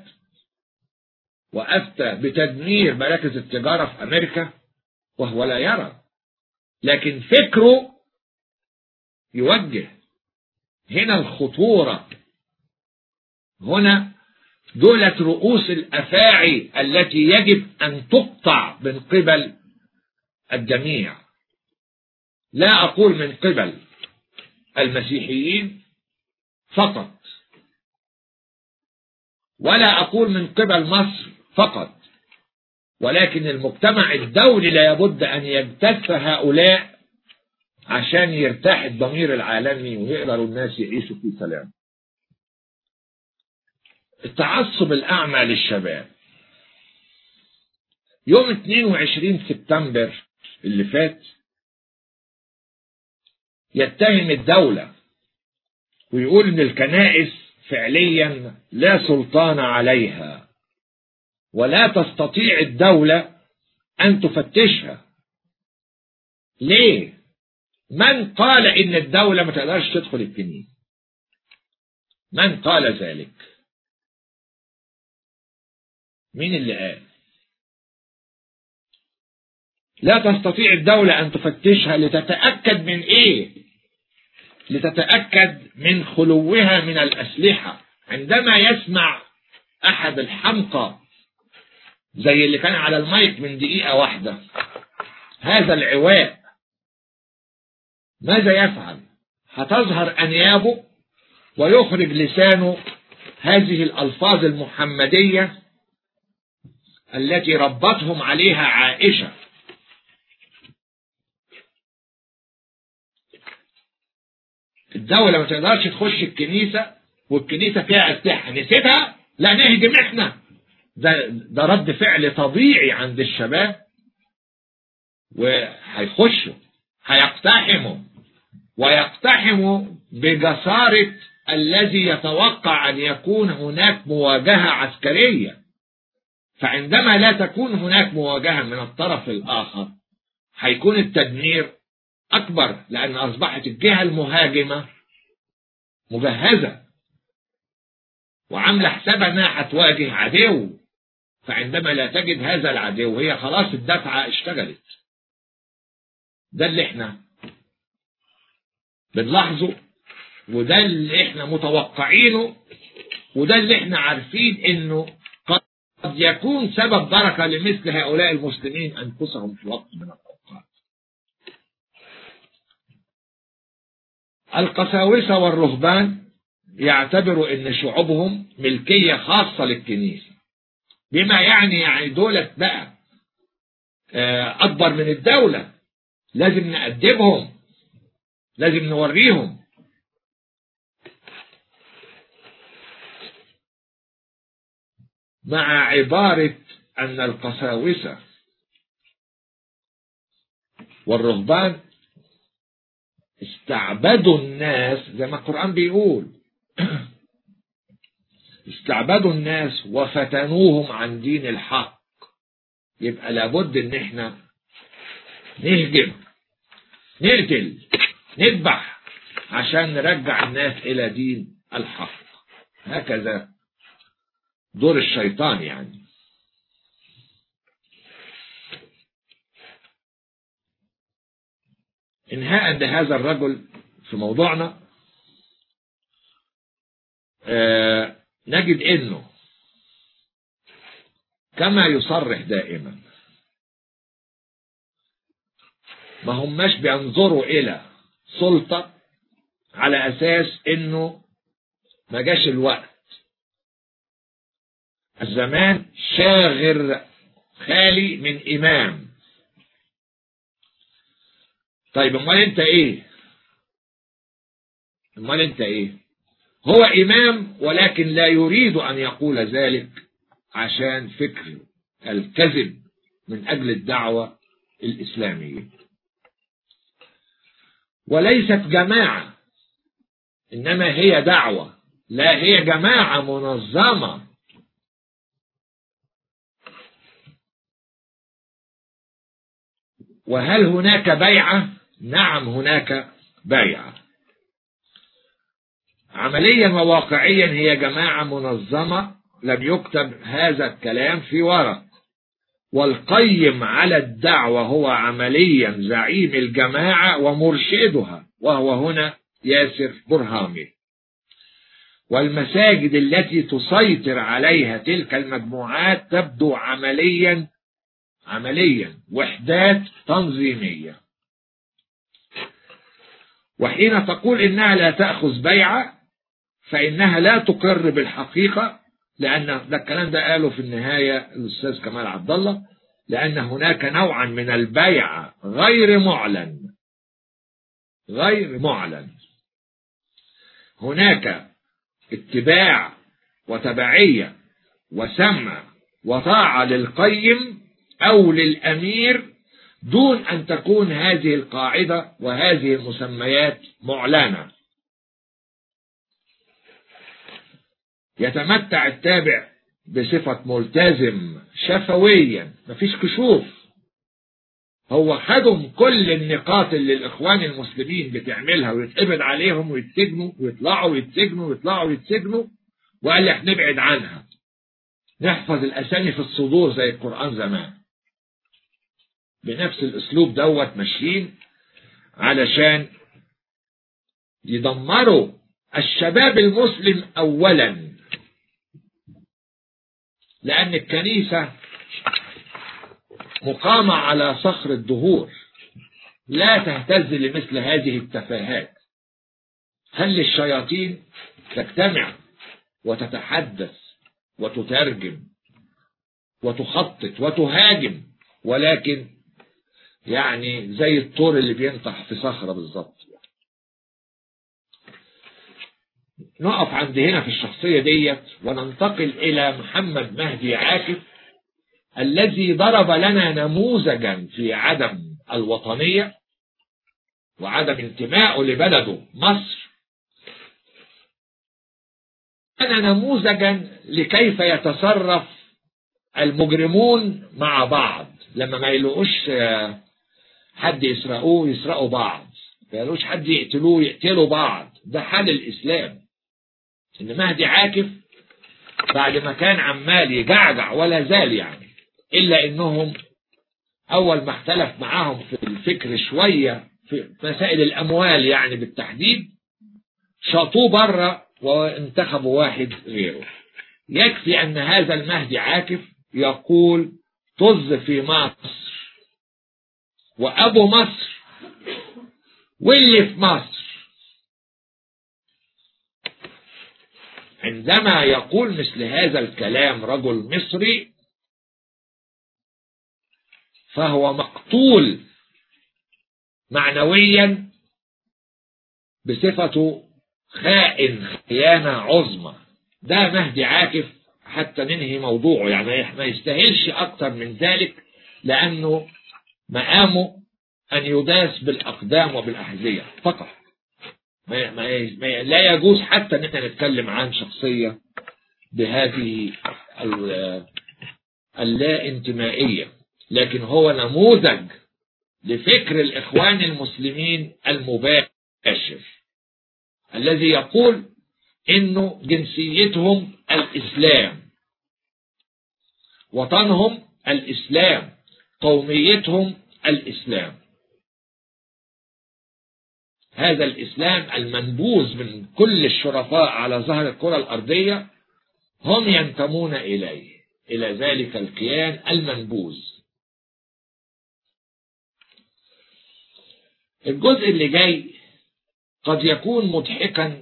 وأفتى بتدمير مراكز التجارة في أمريكا وهو لا يرى لكن فكره يوجه هنا الخطورة هنا دولة رؤوس الأفاعي التي يجب أن تقطع من قبل الجميع لا أقول من قبل المسيحيين فقط ولا أقول من قبل مصر فقط ولكن المجتمع الدولي لابد أن يجتث هؤلاء عشان يرتاح الضمير العالمي ويقدروا الناس يعيشوا في سلام التعصب الأعمى للشباب يوم 22 سبتمبر اللي فات يتهم الدولة ويقول ان الكنائس فعليا لا سلطان عليها ولا تستطيع الدولة أن تفتشها ليه من قال إن الدولة ما تقدرش تدخل الكنيسة من قال ذلك مين اللي قال لا تستطيع الدولة أن تفتشها لتتأكد من إيه لتتأكد من خلوها من الأسلحة عندما يسمع أحد الحمقى زي اللي كان على المايك من دقيقة واحدة هذا العواء ماذا يفعل هتظهر أنيابه ويخرج لسانه هذه الألفاظ المحمدية التي ربتهم عليها عائشة الدولة ما تقدرش تخش الكنيسة والكنيسة فيها أسلحة نسيتها لا نهجم احنا ده, ده رد فعل طبيعي عند الشباب وهيخشوا هيقتحموا ويقتحموا بجسارة الذي يتوقع أن يكون هناك مواجهة عسكرية فعندما لا تكون هناك مواجهة من الطرف الآخر هيكون التدمير أكبر لأن أصبحت الجهة المهاجمة مجهزة وعاملة حسابها أنها هتواجه عدو فعندما لا تجد هذا العدو هي خلاص الدفعة اشتغلت ده اللي احنا بنلاحظه وده اللي احنا متوقعينه وده اللي احنا عارفين انه قد يكون سبب بركة لمثل هؤلاء المسلمين انفسهم في وقت من الاوقات القساوسة والرهبان يعتبروا ان شعوبهم ملكية خاصة للكنيسة بما يعني يعني دولة بقى أكبر من الدولة لازم نأدبهم لازم نوريهم مع عبارة أن القساوسة والرهبان استعبدوا الناس زي ما القرآن بيقول استعبدوا الناس وفتنوهم عن دين الحق يبقى لابد ان احنا نهجم نقتل نذبح عشان نرجع الناس الى دين الحق هكذا دور الشيطان يعني انهاء لهذا الرجل في موضوعنا آه نجد انه كما يصرح دائما ما هماش بينظروا الى سلطة على اساس انه ما جاش الوقت الزمان شاغر خالي من امام طيب امال انت ايه امال انت ايه هو امام ولكن لا يريد ان يقول ذلك عشان فكر الكذب من اجل الدعوة الاسلامية وليست جماعة انما هي دعوة لا هي جماعة منظمة وهل هناك بيعة نعم هناك بيعة عمليا وواقعيا هي جماعة منظمة لم يكتب هذا الكلام في ورق والقيم على الدعوة هو عمليا زعيم الجماعة ومرشدها وهو هنا ياسر برهامي والمساجد التي تسيطر عليها تلك المجموعات تبدو عمليا عمليا وحدات تنظيمية وحين تقول إنها لا تأخذ بيعة فإنها لا تقر بالحقيقة لأن ده الكلام ده قاله في النهاية الأستاذ كمال عبد الله لأن هناك نوعا من البيعة غير معلن غير معلن هناك اتباع وتبعية وسمع وطاعة للقيم أو للأمير دون أن تكون هذه القاعدة وهذه المسميات معلنة يتمتع التابع بصفة ملتزم شفويا مفيش كشوف هو خدهم كل النقاط اللي الإخوان المسلمين بتعملها ويتقبض عليهم ويتسجنوا ويطلعوا ويتسجنوا ويطلعوا ويتسجنوا وقال لك نبعد عنها نحفظ الأسامي في الصدور زي القرآن زمان بنفس الأسلوب دوت ماشيين علشان يدمروا الشباب المسلم أولا لأن الكنيسة مقامة على صخر الدهور لا تهتز لمثل هذه التفاهات هل الشياطين تجتمع وتتحدث وتترجم وتخطط وتهاجم ولكن يعني زي الطور اللي بينطح في صخرة بالظبط نقف عند هنا في الشخصية ديت وننتقل إلى محمد مهدي عاكف الذي ضرب لنا نموذجا في عدم الوطنية وعدم انتمائه لبلده مصر كان نموذجا لكيف يتصرف المجرمون مع بعض لما ما يلاقوش حد يسرقوه يسرقوا بعض ما يلاقوش حد يقتلوه يقتلوا بعض ده حال الإسلام إن مهدي عاكف بعد ما كان عمال يجعجع ولا زال يعني إلا إنهم أول ما اختلف معاهم في الفكر شوية في مسائل الأموال يعني بالتحديد شاطوه بره وانتخبوا واحد غيره يكفي أن هذا المهدي عاكف يقول طز في مصر وأبو مصر واللي في مصر عندما يقول مثل هذا الكلام رجل مصري فهو مقتول معنويا بصفته خائن خيانة عظمى ده مهدي عاكف حتى ننهي موضوعه يعني ما يستاهلش أكتر من ذلك لأنه مقامه أن يداس بالأقدام وبالأحذية فقط ما ما ما لا يجوز حتى ان احنا نتكلم عن شخصية بهذه اللا انتمائية لكن هو نموذج لفكر الإخوان المسلمين المباشر الذي يقول انه جنسيتهم الإسلام وطنهم الإسلام قوميتهم الإسلام هذا الإسلام المنبوذ من كل الشرفاء على ظهر الكرة الأرضية هم ينتمون إليه إلى ذلك الكيان المنبوذ الجزء اللي جاي قد يكون مضحكا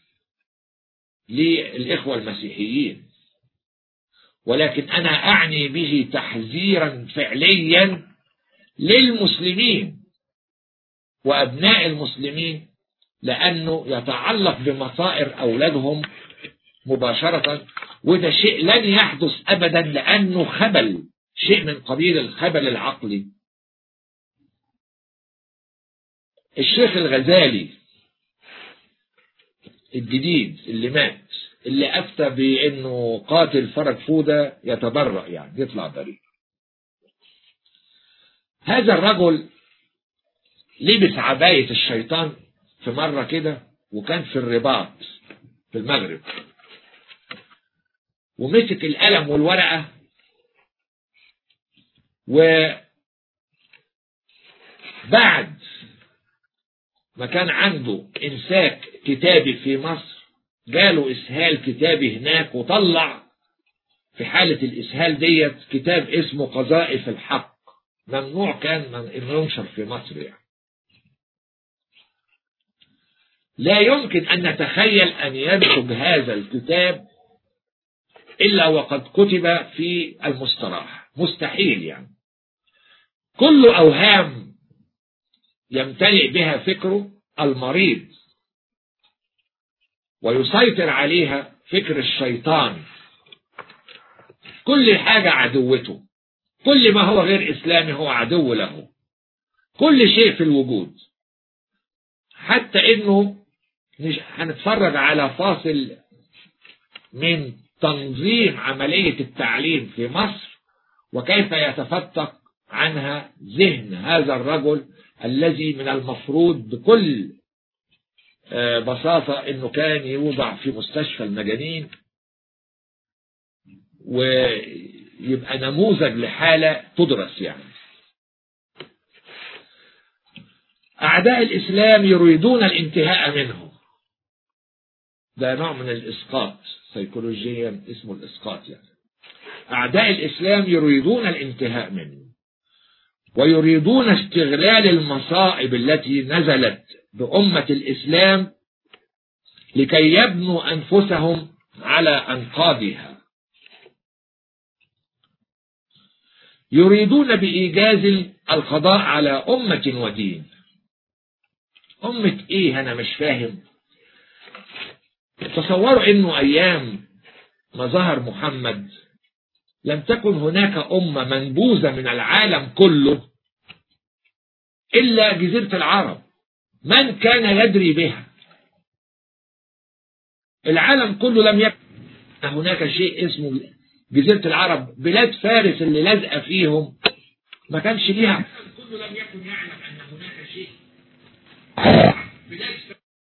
للإخوة المسيحيين ولكن أنا أعني به تحذيرا فعليا للمسلمين وأبناء المسلمين لأنه يتعلق بمصائر أولادهم مباشرة وده شيء لن يحدث أبدا لأنه خبل شيء من قبيل الخبل العقلي الشيخ الغزالي الجديد اللي مات اللي أفتى بأنه قاتل فرج فودة يتبرأ يعني يطلع بريء هذا الرجل لبس عباية الشيطان في مرة كده وكان في الرباط في المغرب ومسك القلم والورقة وبعد ما كان عنده إمساك كتابي في مصر جاله إسهال كتابي هناك وطلع في حالة الإسهال ديت كتاب اسمه قذائف الحق ممنوع كان انه ينشر في مصر يعني لا يمكن أن نتخيل أن ينتج هذا الكتاب إلا وقد كتب في المستراح مستحيل يعني كل أوهام يمتلئ بها فكره المريض ويسيطر عليها فكر الشيطان كل حاجة عدوته كل ما هو غير إسلامي هو عدو له كل شيء في الوجود حتى إنه هنتفرج على فاصل من تنظيم عملية التعليم في مصر وكيف يتفتق عنها ذهن هذا الرجل الذي من المفروض بكل بساطة انه كان يوضع في مستشفى المجانين ويبقى نموذج لحالة تدرس يعني أعداء الإسلام يريدون الانتهاء منه ده نوع من الإسقاط سيكولوجيا اسمه الإسقاط يعني أعداء الإسلام يريدون الانتهاء منه ويريدون استغلال المصائب التي نزلت بأمة الإسلام لكي يبنوا أنفسهم على أنقاضها يريدون بإيجاز القضاء على أمة ودين أمة إيه أنا مش فاهم تصوروا أنه أيام ما ظهر محمد لم تكن هناك أمة منبوذة من العالم كله إلا جزيرة العرب من كان يدري بها العالم كله لم يكن هناك شيء اسمه جزيرة العرب بلاد فارس اللي لازقة فيهم ما كانش ليها كله لم يكن يعلم أن هناك شيء بلاد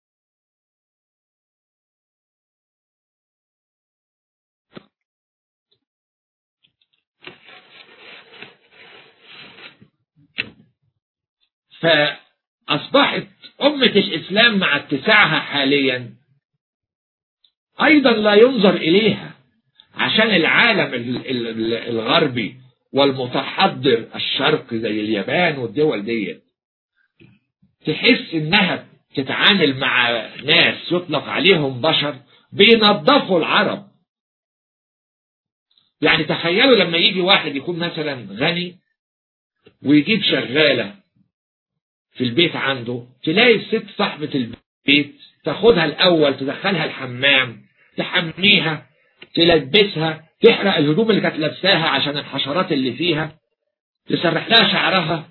فأصبحت أمة الإسلام مع اتساعها حاليا أيضا لا ينظر إليها عشان العالم الغربي والمتحضر الشرقي زي اليابان والدول دي تحس انها تتعامل مع ناس يطلق عليهم بشر بينظفوا العرب يعني تخيلوا لما يجي واحد يكون مثلا غني ويجيب شغالة في البيت عنده تلاقي الست صاحبة البيت تاخدها الأول تدخلها الحمام تحميها تلبسها تحرق الهدوم اللي كانت لابساها عشان الحشرات اللي فيها تسرح لها شعرها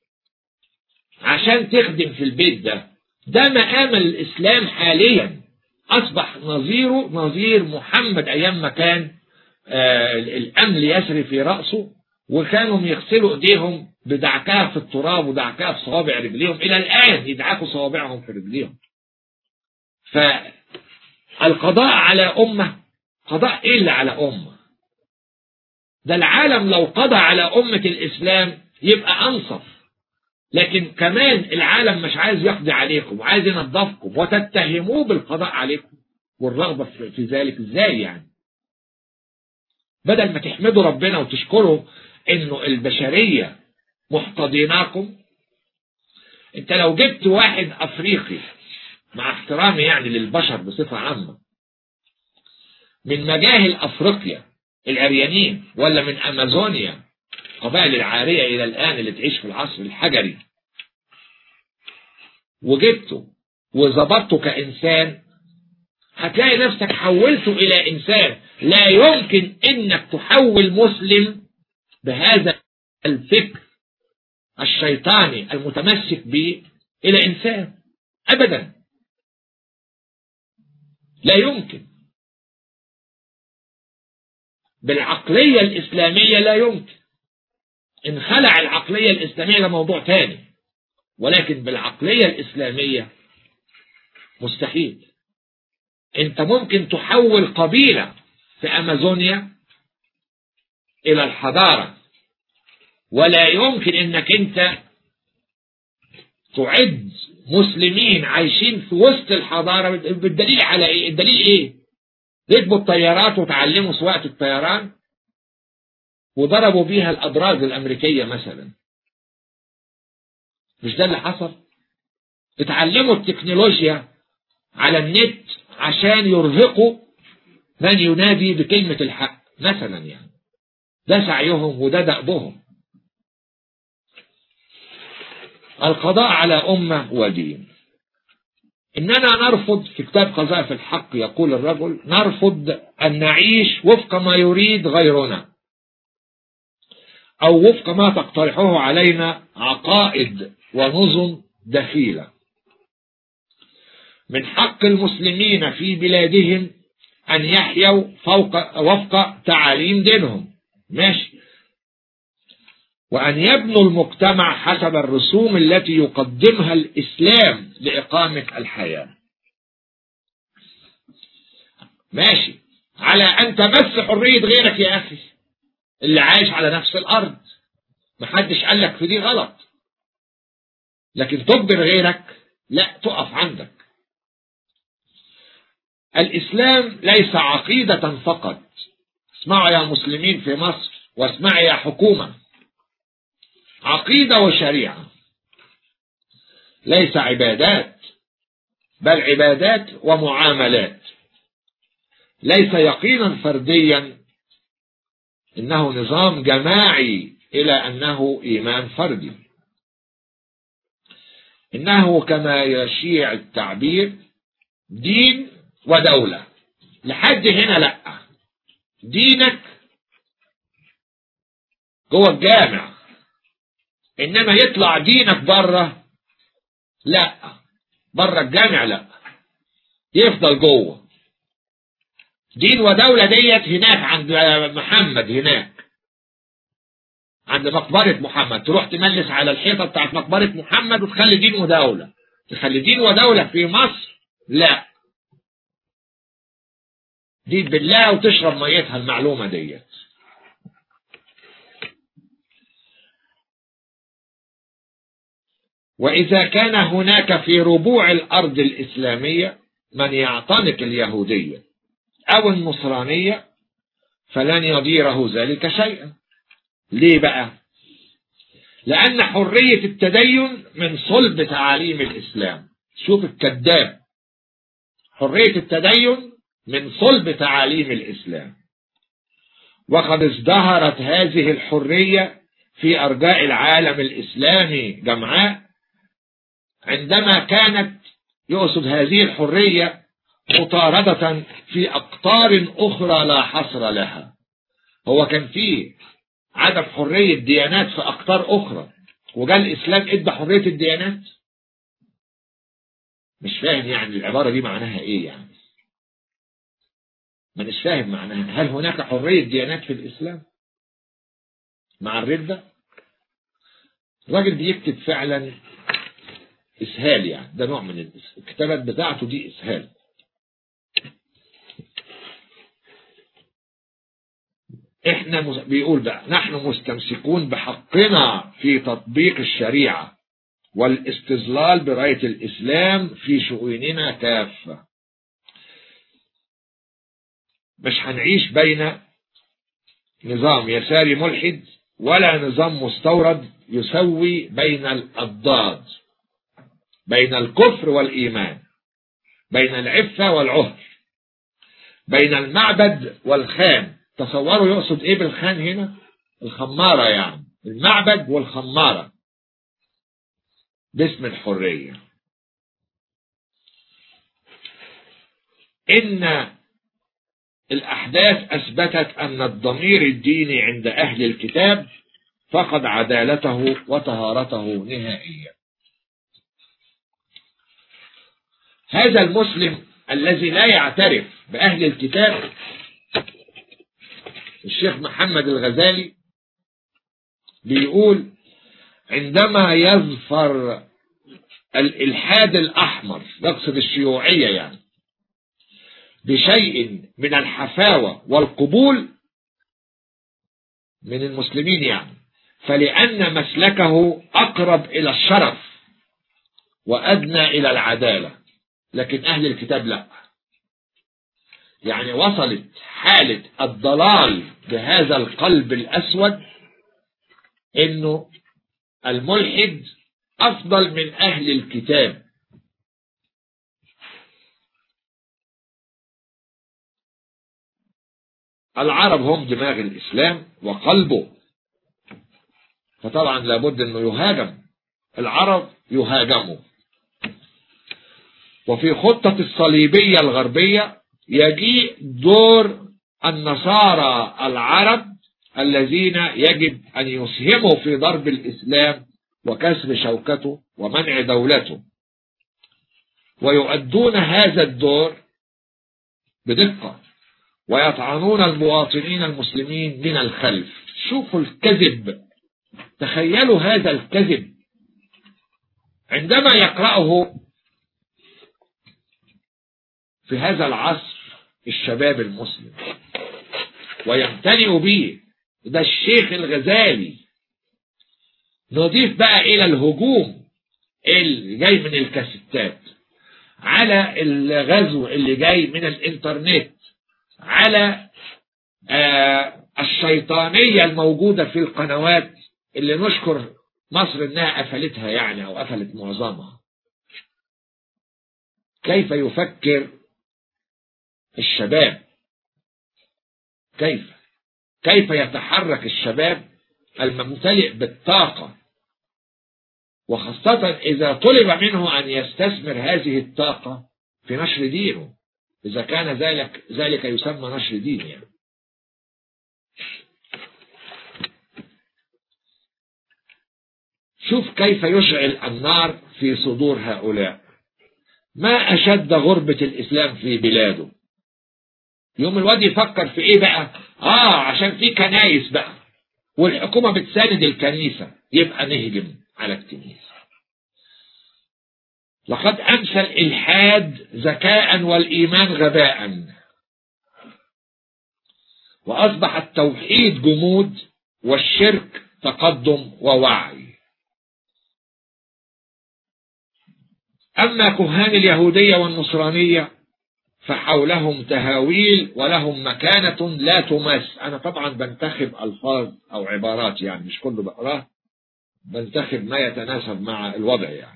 عشان تخدم في البيت ده ده مقام الإسلام حاليا أصبح نظيره نظير محمد أيام ما كان آه الأمل يسري في رأسه وكانوا يغسلوا ايديهم بدعكها في التراب ودعكها في صوابع رجليهم الى الان يدعكوا صوابعهم في رجليهم فالقضاء على امه قضاء ايه اللي على امه ده العالم لو قضى على امه الاسلام يبقى انصف لكن كمان العالم مش عايز يقضي عليكم وعايز ينظفكم وتتهموه بالقضاء عليكم والرغبه في ذلك ازاي يعني بدل ما تحمدوا ربنا وتشكروا انه البشرية محتضناكم انت لو جبت واحد افريقي مع احترامي يعني للبشر بصفة عامة من مجاهل افريقيا العريانين ولا من امازونيا قبائل العارية الى الان اللي تعيش في العصر الحجري وجبته وظبطته كانسان هتلاقي نفسك حولته الى انسان لا يمكن انك تحول مسلم بهذا الفكر الشيطاني المتمسك به الى انسان ابدا لا يمكن بالعقلية الإسلامية لا يمكن إن خلع العقلية الإسلامية ده موضوع تاني ولكن بالعقلية الإسلامية مستحيل انت ممكن تحول قبيلة في امازونيا الى الحضارة ولا يمكن انك انت تعد مسلمين عايشين في وسط الحضارة بالدليل على ايه الدليل ايه ركبوا الطيارات وتعلموا سواقة الطيران وضربوا بيها الأدراج الأمريكية مثلا مش ده اللي حصل اتعلموا التكنولوجيا على النت عشان يرهقوا من ينادي بكلمة الحق مثلا يعني ده سعيهم وده دأبهم القضاء على أمة ودين إننا نرفض في كتاب قذائف الحق يقول الرجل نرفض أن نعيش وفق ما يريد غيرنا أو وفق ما تقترحه علينا عقائد ونظم دخيلة من حق المسلمين في بلادهم أن يحيوا فوق وفق تعاليم دينهم ماشي وأن يبنوا المجتمع حسب الرسوم التي يقدمها الإسلام لإقامة الحياة ماشي على أن تمس حرية غيرك يا أخي اللي عايش على نفس الأرض محدش قال لك في دي غلط لكن تجبر غيرك لا تقف عندك الإسلام ليس عقيدة فقط اسمعوا يا مسلمين في مصر واسمعوا يا حكومة عقيدة وشريعة ليس عبادات بل عبادات ومعاملات ليس يقينا فرديا إنه نظام جماعي إلى أنه إيمان فردي إنه كما يشيع التعبير دين ودولة لحد هنا لا دينك جوه الجامع انما يطلع دينك بره لا بره الجامع لا يفضل جوه دين ودولة ديت هناك عند محمد هناك عند مقبرة محمد تروح تملس على الحيطة بتاعت مقبرة محمد وتخلي دين ودولة تخلي دين ودولة في مصر لا دي بالله وتشرب ميتها المعلومة ديت وإذا كان هناك في ربوع الأرض الإسلامية من يعتنق اليهودية أو النصرانية فلن يضيره ذلك شيئا ليه بقى لأن حرية التدين من صلب تعاليم الإسلام شوف الكذاب حرية التدين من صلب تعاليم الإسلام وقد ازدهرت هذه الحرية في أرجاء العالم الإسلامي جمعاء عندما كانت يقصد هذه الحرية مطاردة في أقطار أخرى لا حصر لها هو كان فيه عدم حرية ديانات في أقطار أخرى وجاء الإسلام إدى حرية الديانات مش فاهم يعني العبارة دي معناها إيه يعني ما مش فاهم معناها هل هناك حرية ديانات في الإسلام مع الردة الراجل بيكتب فعلا إسهال يعني ده نوع من الكتابات بتاعته دي إسهال احنا بيقول بقى نحن مستمسكون بحقنا في تطبيق الشريعة والاستظلال براية الإسلام في شؤوننا كافة مش هنعيش بين نظام يساري ملحد ولا نظام مستورد يسوي بين الأضداد بين الكفر والإيمان بين العفة والعهر بين المعبد والخان تصوروا يقصد ايه بالخان هنا الخمارة يعني المعبد والخمارة باسم الحرية إن الأحداث أثبتت أن الضمير الديني عند أهل الكتاب فقد عدالته وطهارته نهائيا هذا المسلم الذي لا يعترف بأهل الكتاب الشيخ محمد الغزالي بيقول عندما يظفر الإلحاد الأحمر يقصد الشيوعية يعني بشيء من الحفاوة والقبول من المسلمين يعني فلأن مسلكه أقرب إلى الشرف وأدنى إلى العدالة لكن أهل الكتاب لا يعني وصلت حالة الضلال بهذا القلب الأسود إنه الملحد أفضل من أهل الكتاب العرب هم دماغ الإسلام وقلبه فطبعا لابد أنه يهاجم العرب يهاجموا وفي خطة الصليبية الغربية يجيء دور النصارى العرب الذين يجب أن يسهموا في ضرب الإسلام وكسر شوكته ومنع دولته ويؤدون هذا الدور بدقة ويطعنون المواطنين المسلمين من الخلف شوفوا الكذب تخيلوا هذا الكذب عندما يقرأه في هذا العصر الشباب المسلم ويمتنئ به ده الشيخ الغزالي نضيف بقى إلى الهجوم اللي جاي من الكاسيتات على الغزو اللي جاي من الانترنت على آه الشيطانية الموجودة في القنوات اللي نشكر مصر انها قفلتها يعني او قفلت معظمها كيف يفكر الشباب كيف كيف يتحرك الشباب الممتلئ بالطاقة وخاصة إذا طلب منه أن يستثمر هذه الطاقة في نشر دينه إذا كان ذلك ذلك يسمى نشر دين يعني شوف كيف يشعل النار في صدور هؤلاء ما أشد غربة الإسلام في بلاده يوم الواد يفكر في إيه بقى آه عشان في كنايس بقى والحكومة بتساند الكنيسة يبقى نهجم على الكنيسة لقد أنسى الإلحاد ذكاء والإيمان غباء وأصبح التوحيد جمود والشرك تقدم ووعي أما كهان اليهودية والنصرانية فحولهم تهاويل ولهم مكانة لا تمس أنا طبعا بنتخب ألفاظ أو عبارات يعني مش كله بقراه بنتخب ما يتناسب مع الوضع يعني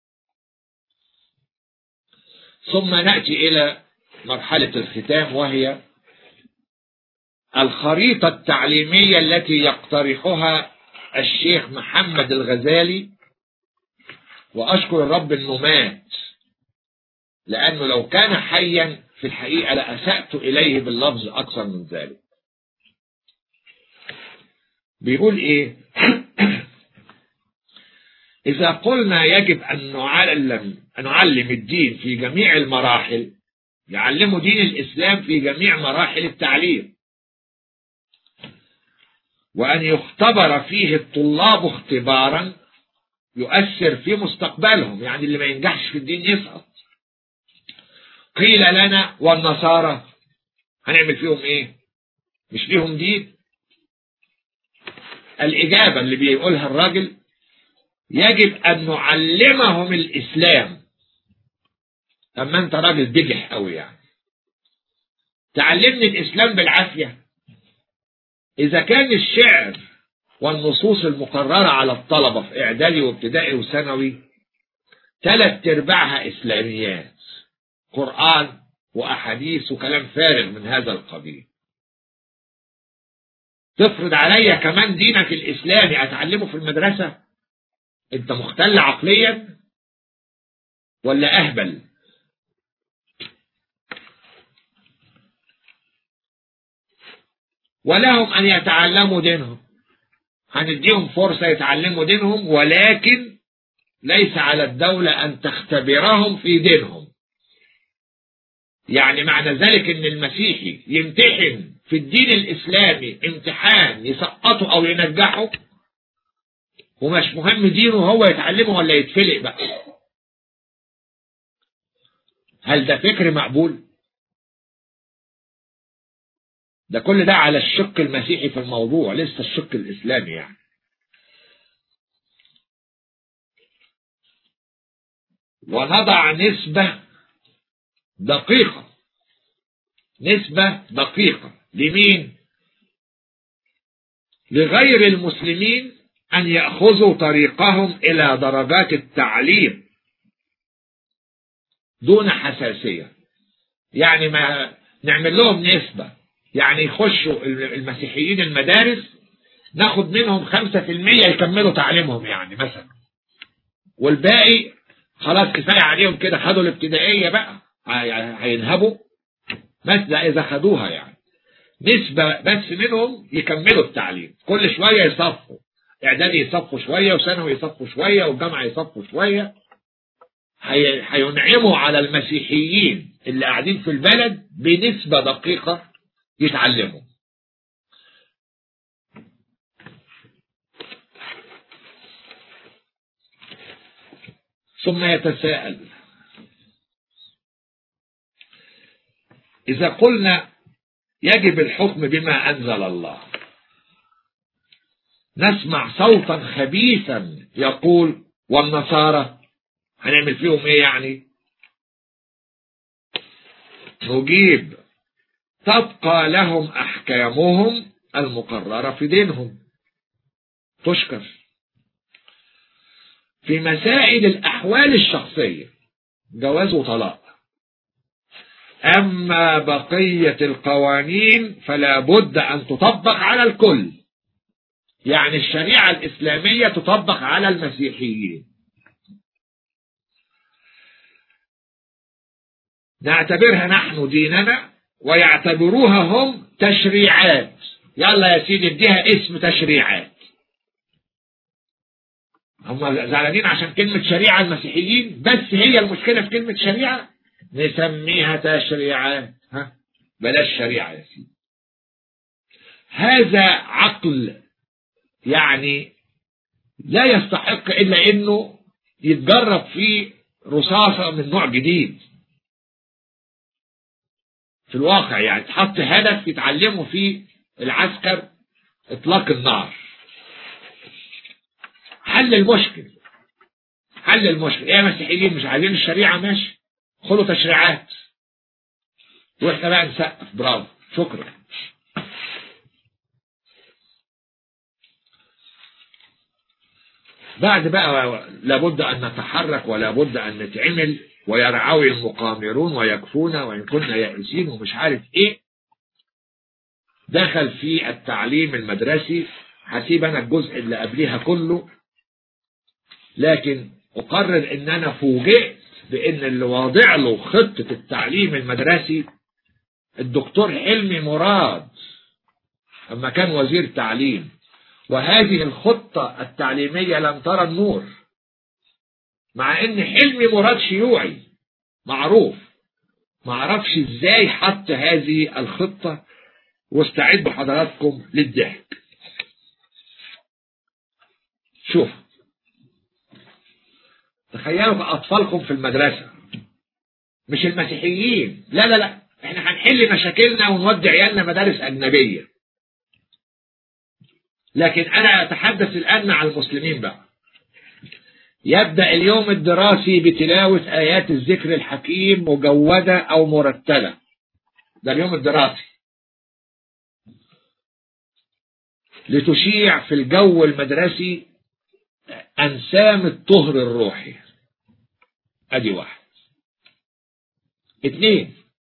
ثم نأتي إلى مرحلة الختام وهي الخريطة التعليمية التي يقترحها الشيخ محمد الغزالي وأشكر الرب أنه مات لأنه لو كان حيا في الحقيقة لأسأت إليه باللفظ أكثر من ذلك بيقول إيه إذا قلنا يجب أن نعلم, أن نعلم الدين في جميع المراحل يعلموا دين الإسلام في جميع مراحل التعليم وأن يختبر فيه الطلاب اختبارا يؤثر في مستقبلهم يعني اللي ما ينجحش في الدين يسقط قيل لنا والنصارى هنعمل فيهم ايه مش ليهم دين الإجابة اللي بيقولها الراجل يجب أن نعلمهم الإسلام أما أنت راجل بجح قوي يعني تعلمني الإسلام بالعافية إذا كان الشعر والنصوص المقررة على الطلبة في إعدادي وابتدائي وثانوي ثلاث أرباعها إسلاميات قرآن وأحاديث وكلام فارغ من هذا القبيل تفرض عليا كمان دينك الإسلامي أتعلمه في المدرسة أنت مختل عقليا ولا أهبل ولهم أن يتعلموا دينهم هنديهم فرصة يتعلموا دينهم ولكن ليس على الدولة أن تختبرهم في دينهم يعني معنى ذلك أن المسيحي يمتحن في الدين الإسلامي امتحان يسقطه أو ينجحه ومش مهم دينه هو يتعلمه ولا يتفلق بقى هل ده فكر مقبول ده كل ده على الشق المسيحي في الموضوع لسه الشق الإسلامي يعني ونضع نسبة دقيقة نسبة دقيقة لمين لغير المسلمين أن يأخذوا طريقهم إلى درجات التعليم دون حساسية يعني ما نعمل لهم نسبة يعني يخشوا المسيحيين المدارس ناخد منهم خمسة في المية يكملوا تعليمهم يعني مثلا والباقي خلاص كفاية عليهم كده خدوا الابتدائية بقى هينهبوا بس ده إذا خدوها يعني نسبة بس منهم يكملوا التعليم كل شوية يصفوا إعدادي يصفوا شوية وثانوي يصفوا شوية والجامعة يصفوا شوية هينعموا على المسيحيين اللي قاعدين في البلد بنسبة دقيقة يتعلموا ثم يتساءل إذا قلنا يجب الحكم بما أنزل الله نسمع صوتا خبيثا يقول والنصارى هنعمل فيهم ايه يعني نجيب تبقى لهم أحكامهم المقررة في دينهم تشكر في مسائل الأحوال الشخصية جواز وطلاق أما بقية القوانين فلا بد أن تطبق على الكل يعني الشريعة الإسلامية تطبق على المسيحيين نعتبرها نحن ديننا ويعتبروها هم تشريعات يلا يا سيدي اديها اسم تشريعات هم زعلانين عشان كلمة شريعة المسيحيين بس هي المشكلة في كلمة شريعة نسميها تشريعات ها بلاش شريعة يا سيدي هذا عقل يعني لا يستحق إلا أنه يتجرب فيه رصاصة من نوع جديد في الواقع يعني تحط هدف يتعلموا فيه العسكر اطلاق النار حل المشكل حل المشكل ايه يا مسيحيين مش عايزين الشريعة ماشي خلوا تشريعات واحنا بقى نسقف برافو شكرا بعد بقى لابد ان نتحرك ولا بد ان نتعمل ويرعوي المقامرون ويكفون وإن كنا يائسين ومش عارف إيه دخل في التعليم المدرسي هسيب أنا الجزء اللي قبليها كله لكن أقرر إن أنا فوجئت بإن اللي واضع له خطة التعليم المدرسي الدكتور حلمي مراد أما كان وزير تعليم وهذه الخطة التعليمية لم ترى النور مع ان حلمي مراد شيوعي معروف ما اعرفش ازاي حط هذه الخطة واستعدوا حضراتكم للضحك شوف تخيلوا اطفالكم في المدرسة مش المسيحيين لا لا لا احنا هنحل مشاكلنا ونودي عيالنا مدارس اجنبية لكن انا اتحدث الان مع المسلمين بقى يبدأ اليوم الدراسي بتلاوة آيات الذكر الحكيم مجودة أو مرتلة ده اليوم الدراسي لتشيع في الجو المدرسي أنسام الطهر الروحي أدي واحد اثنين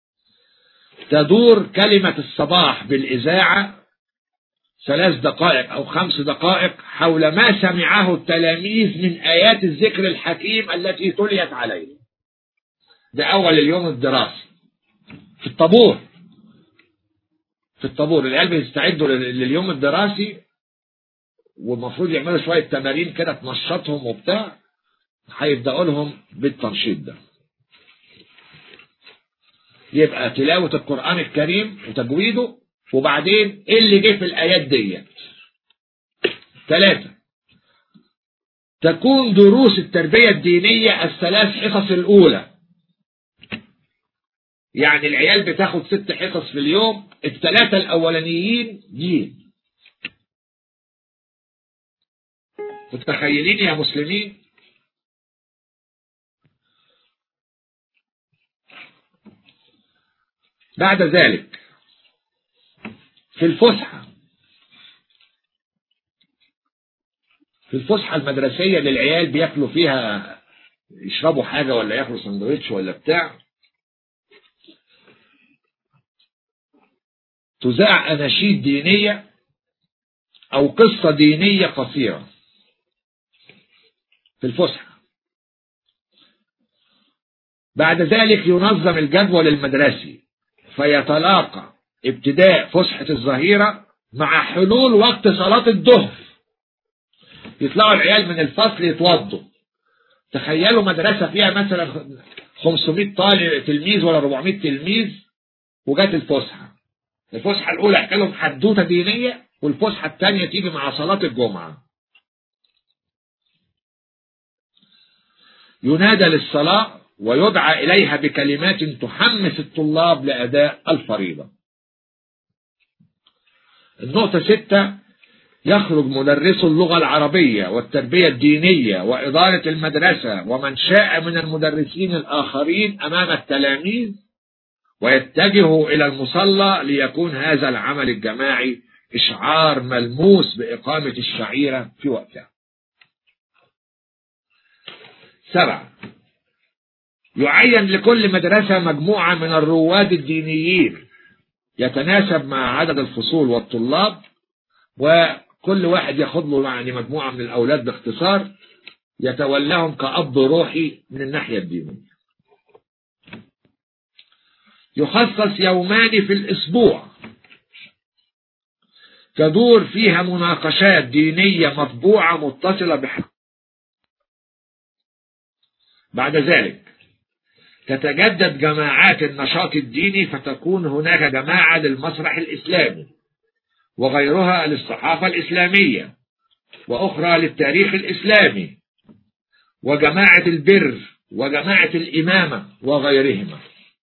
تدور كلمة الصباح بالإذاعة ثلاث دقائق أو خمس دقائق حول ما سمعه التلاميذ من آيات الذكر الحكيم التي تليت عليه ده أول اليوم الدراسي في الطابور في الطابور العيال بيستعدوا لليوم الدراسي والمفروض يعملوا شوية تمارين كده تنشطهم وبتاع هيبدأوا لهم بالتنشيط ده يبقى تلاوة القرآن الكريم وتجويده وبعدين ايه اللي جه في الايات ديت ثلاثة تكون دروس التربية الدينية الثلاث حصص الأولى يعني العيال بتاخد ست حصص في اليوم الثلاثة الأولانيين دين متخيلين يا مسلمين بعد ذلك في الفسحة في الفسحة المدرسية للعيال بياكلوا فيها يشربوا حاجة ولا ياكلوا سندوتش ولا بتاع تذاع أناشيد دينية أو قصة دينية قصيرة في الفسحة بعد ذلك ينظم الجدول المدرسي فيتلاقى ابتداء فسحة الظهيرة مع حلول وقت صلاة الظهر يطلعوا العيال من الفصل يتوضوا تخيلوا مدرسة فيها مثلا 500 طالب تلميذ ولا 400 تلميذ وجات الفسحة الفسحة الأولى احكي لهم حدوتة دينية والفسحة الثانية تيجي مع صلاة الجمعة ينادى للصلاة ويدعى إليها بكلمات تحمس الطلاب لأداء الفريضة النقطة ستة يخرج مدرس اللغة العربية والتربية الدينية وإدارة المدرسة ومن شاء من المدرسين الآخرين أمام التلاميذ ويتجهوا إلى المصلى ليكون هذا العمل الجماعي إشعار ملموس بإقامة الشعيرة في وقتها سبعة يعين لكل مدرسة مجموعة من الرواد الدينيين يتناسب مع عدد الفصول والطلاب وكل واحد ياخد له يعني مجموعة من الأولاد باختصار يتولاهم كأب روحي من الناحية الدينية يخصص يومان في الأسبوع تدور فيها مناقشات دينية مطبوعة متصلة بحق بعد ذلك تتجدد جماعات النشاط الديني فتكون هناك جماعة للمسرح الإسلامي وغيرها للصحافة الإسلامية وأخرى للتاريخ الإسلامي وجماعة البر وجماعة الإمامة وغيرهما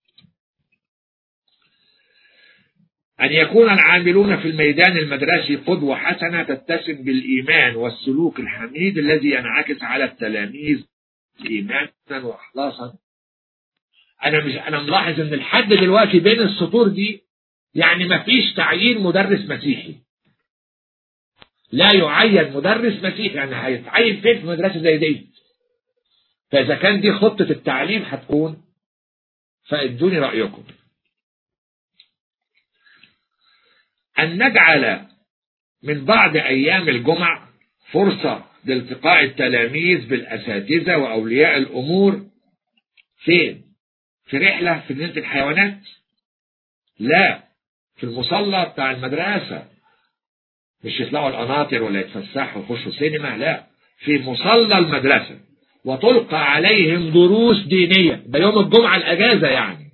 أن يكون العاملون في الميدان المدرسي قدوة حسنة تتسم بالإيمان والسلوك الحميد الذي ينعكس على التلاميذ إيمانا وإخلاصا أنا مش أنا ملاحظ إن لحد دلوقتي بين السطور دي يعني ما فيش تعيين مدرس مسيحي لا يعين مدرس مسيحي يعني هيتعين فين في مدرسة زي دي فإذا كان دي خطة التعليم هتكون فادوني رأيكم أن نجعل من بعض أيام الجمع فرصة لالتقاء التلاميذ بالأساتذة وأولياء الأمور فين؟ في رحلة في جنينة الحيوانات؟ لا في المصلى بتاع المدرسة مش يطلعوا القناطر ولا يتفسحوا ويخشوا سينما لا في مصلى المدرسة وتلقى عليهم دروس دينية ده يوم الجمعة الأجازة يعني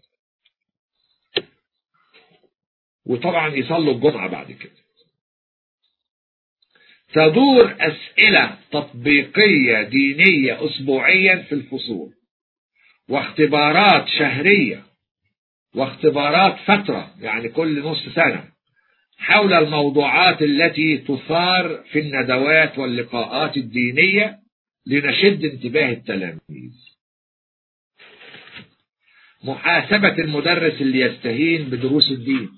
وطبعا يصلوا الجمعة بعد كده تدور أسئلة تطبيقية دينية أسبوعيا في الفصول واختبارات شهرية واختبارات فترة يعني كل نص سنة حول الموضوعات التي تثار في الندوات واللقاءات الدينية لنشد انتباه التلاميذ محاسبة المدرس اللي يستهين بدروس الدين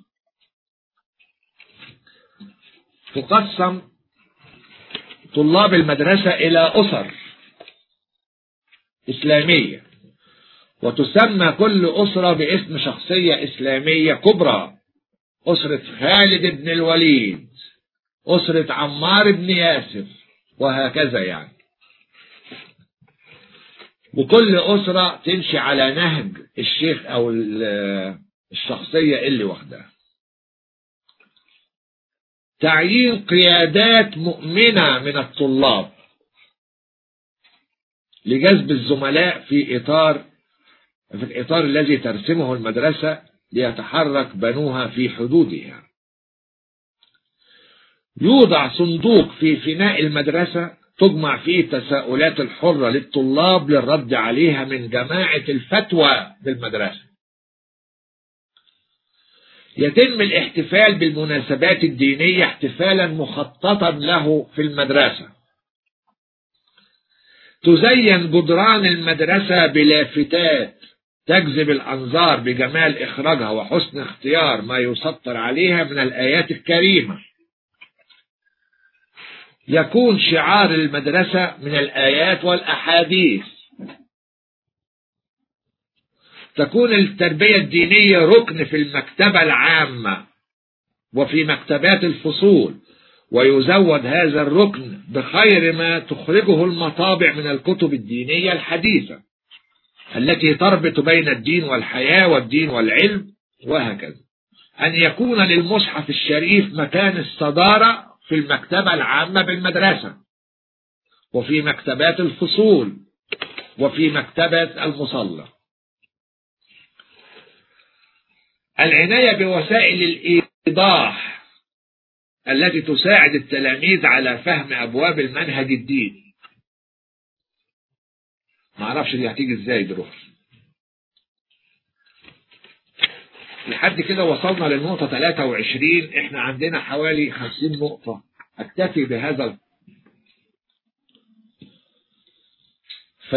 تقسم طلاب المدرسة إلى أسر إسلامية وتسمى كل أسرة باسم شخصية إسلامية كبرى أسرة خالد بن الوليد أسرة عمار بن ياسر وهكذا يعني وكل أسرة تمشي على نهج الشيخ أو الشخصية اللي واخدها تعيين قيادات مؤمنة من الطلاب لجذب الزملاء في إطار في الإطار الذي ترسمه المدرسة ليتحرك بنوها في حدودها يوضع صندوق في فناء المدرسة تجمع فيه التساؤلات الحرة للطلاب للرد عليها من جماعة الفتوى بالمدرسة يتم الاحتفال بالمناسبات الدينية احتفالا مخططا له في المدرسة تزين جدران المدرسة بلافتات تجذب الأنظار بجمال إخراجها وحسن اختيار ما يسطر عليها من الآيات الكريمة يكون شعار المدرسة من الآيات والأحاديث تكون التربية الدينية ركن في المكتبة العامة وفي مكتبات الفصول ويزود هذا الركن بخير ما تخرجه المطابع من الكتب الدينية الحديثة التي تربط بين الدين والحياة والدين والعلم وهكذا أن يكون للمصحف الشريف مكان الصدارة في المكتبة العامة بالمدرسة وفي مكتبات الفصول وفي مكتبة المصلى العناية بوسائل الإيضاح التي تساعد التلاميذ على فهم أبواب المنهج الديني ما اعرفش دي هتيجي ازاي دروس لحد كده وصلنا للنقطة 23 احنا عندنا حوالي 50 نقطة اكتفي بهذا ف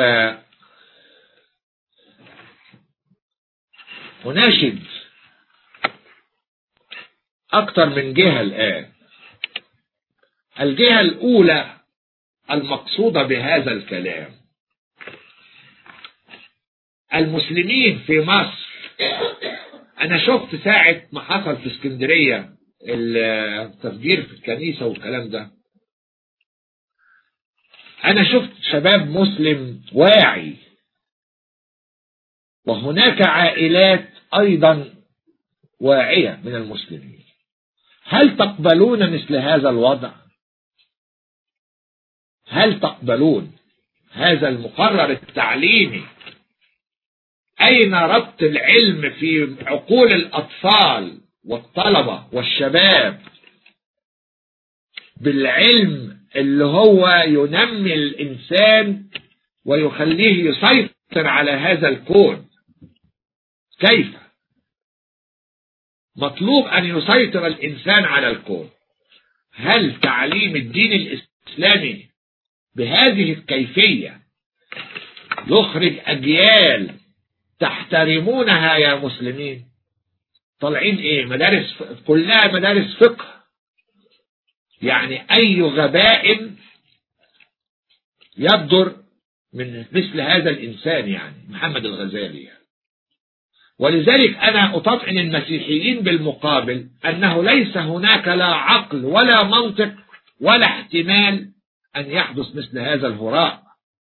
أناشد أكثر من جهة الآن الجهة الأولى المقصودة بهذا الكلام المسلمين في مصر أنا شفت ساعة ما حصل في اسكندرية التفجير في الكنيسة والكلام ده أنا شفت شباب مسلم واعي وهناك عائلات أيضا واعية من المسلمين هل تقبلون مثل هذا الوضع هل تقبلون هذا المقرر التعليمي أين ربط العلم في عقول الأطفال والطلبة والشباب بالعلم اللي هو ينمي الإنسان ويخليه يسيطر على هذا الكون كيف مطلوب أن يسيطر الإنسان على الكون هل تعليم الدين الإسلامي بهذه الكيفية يخرج أجيال تحترمونها يا مسلمين طالعين ايه مدارس كلها مدارس فقه يعني اي غباء يبدر من مثل هذا الانسان يعني محمد الغزالي يعني. ولذلك أنا أطمئن المسيحيين بالمقابل أنه ليس هناك لا عقل ولا منطق ولا احتمال أن يحدث مثل هذا الهراء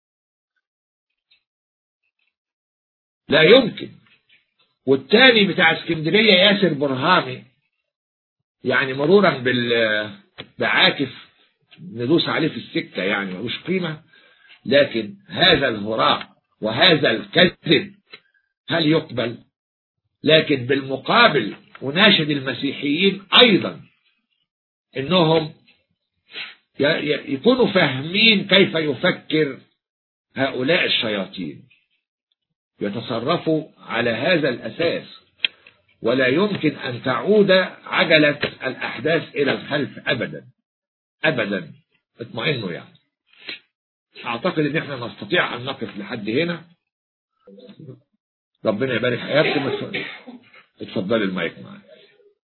لا يمكن والتاني بتاع اسكندرية ياسر برهامي يعني مرورا بال بعاكف ندوس عليه في السكة يعني ملوش قيمة لكن هذا الهراء وهذا الكذب هل يقبل لكن بالمقابل أناشد المسيحيين أيضا إنهم يكونوا فاهمين كيف يفكر هؤلاء الشياطين يتصرفوا على هذا الأساس ولا يمكن أن تعود عجلة الأحداث إلى الخلف أبدا أبدا اطمئنوا يعني أعتقد إن إحنا نستطيع أن نقف لحد هنا ربنا يبارك حياتكم اتفضلي المايك معاك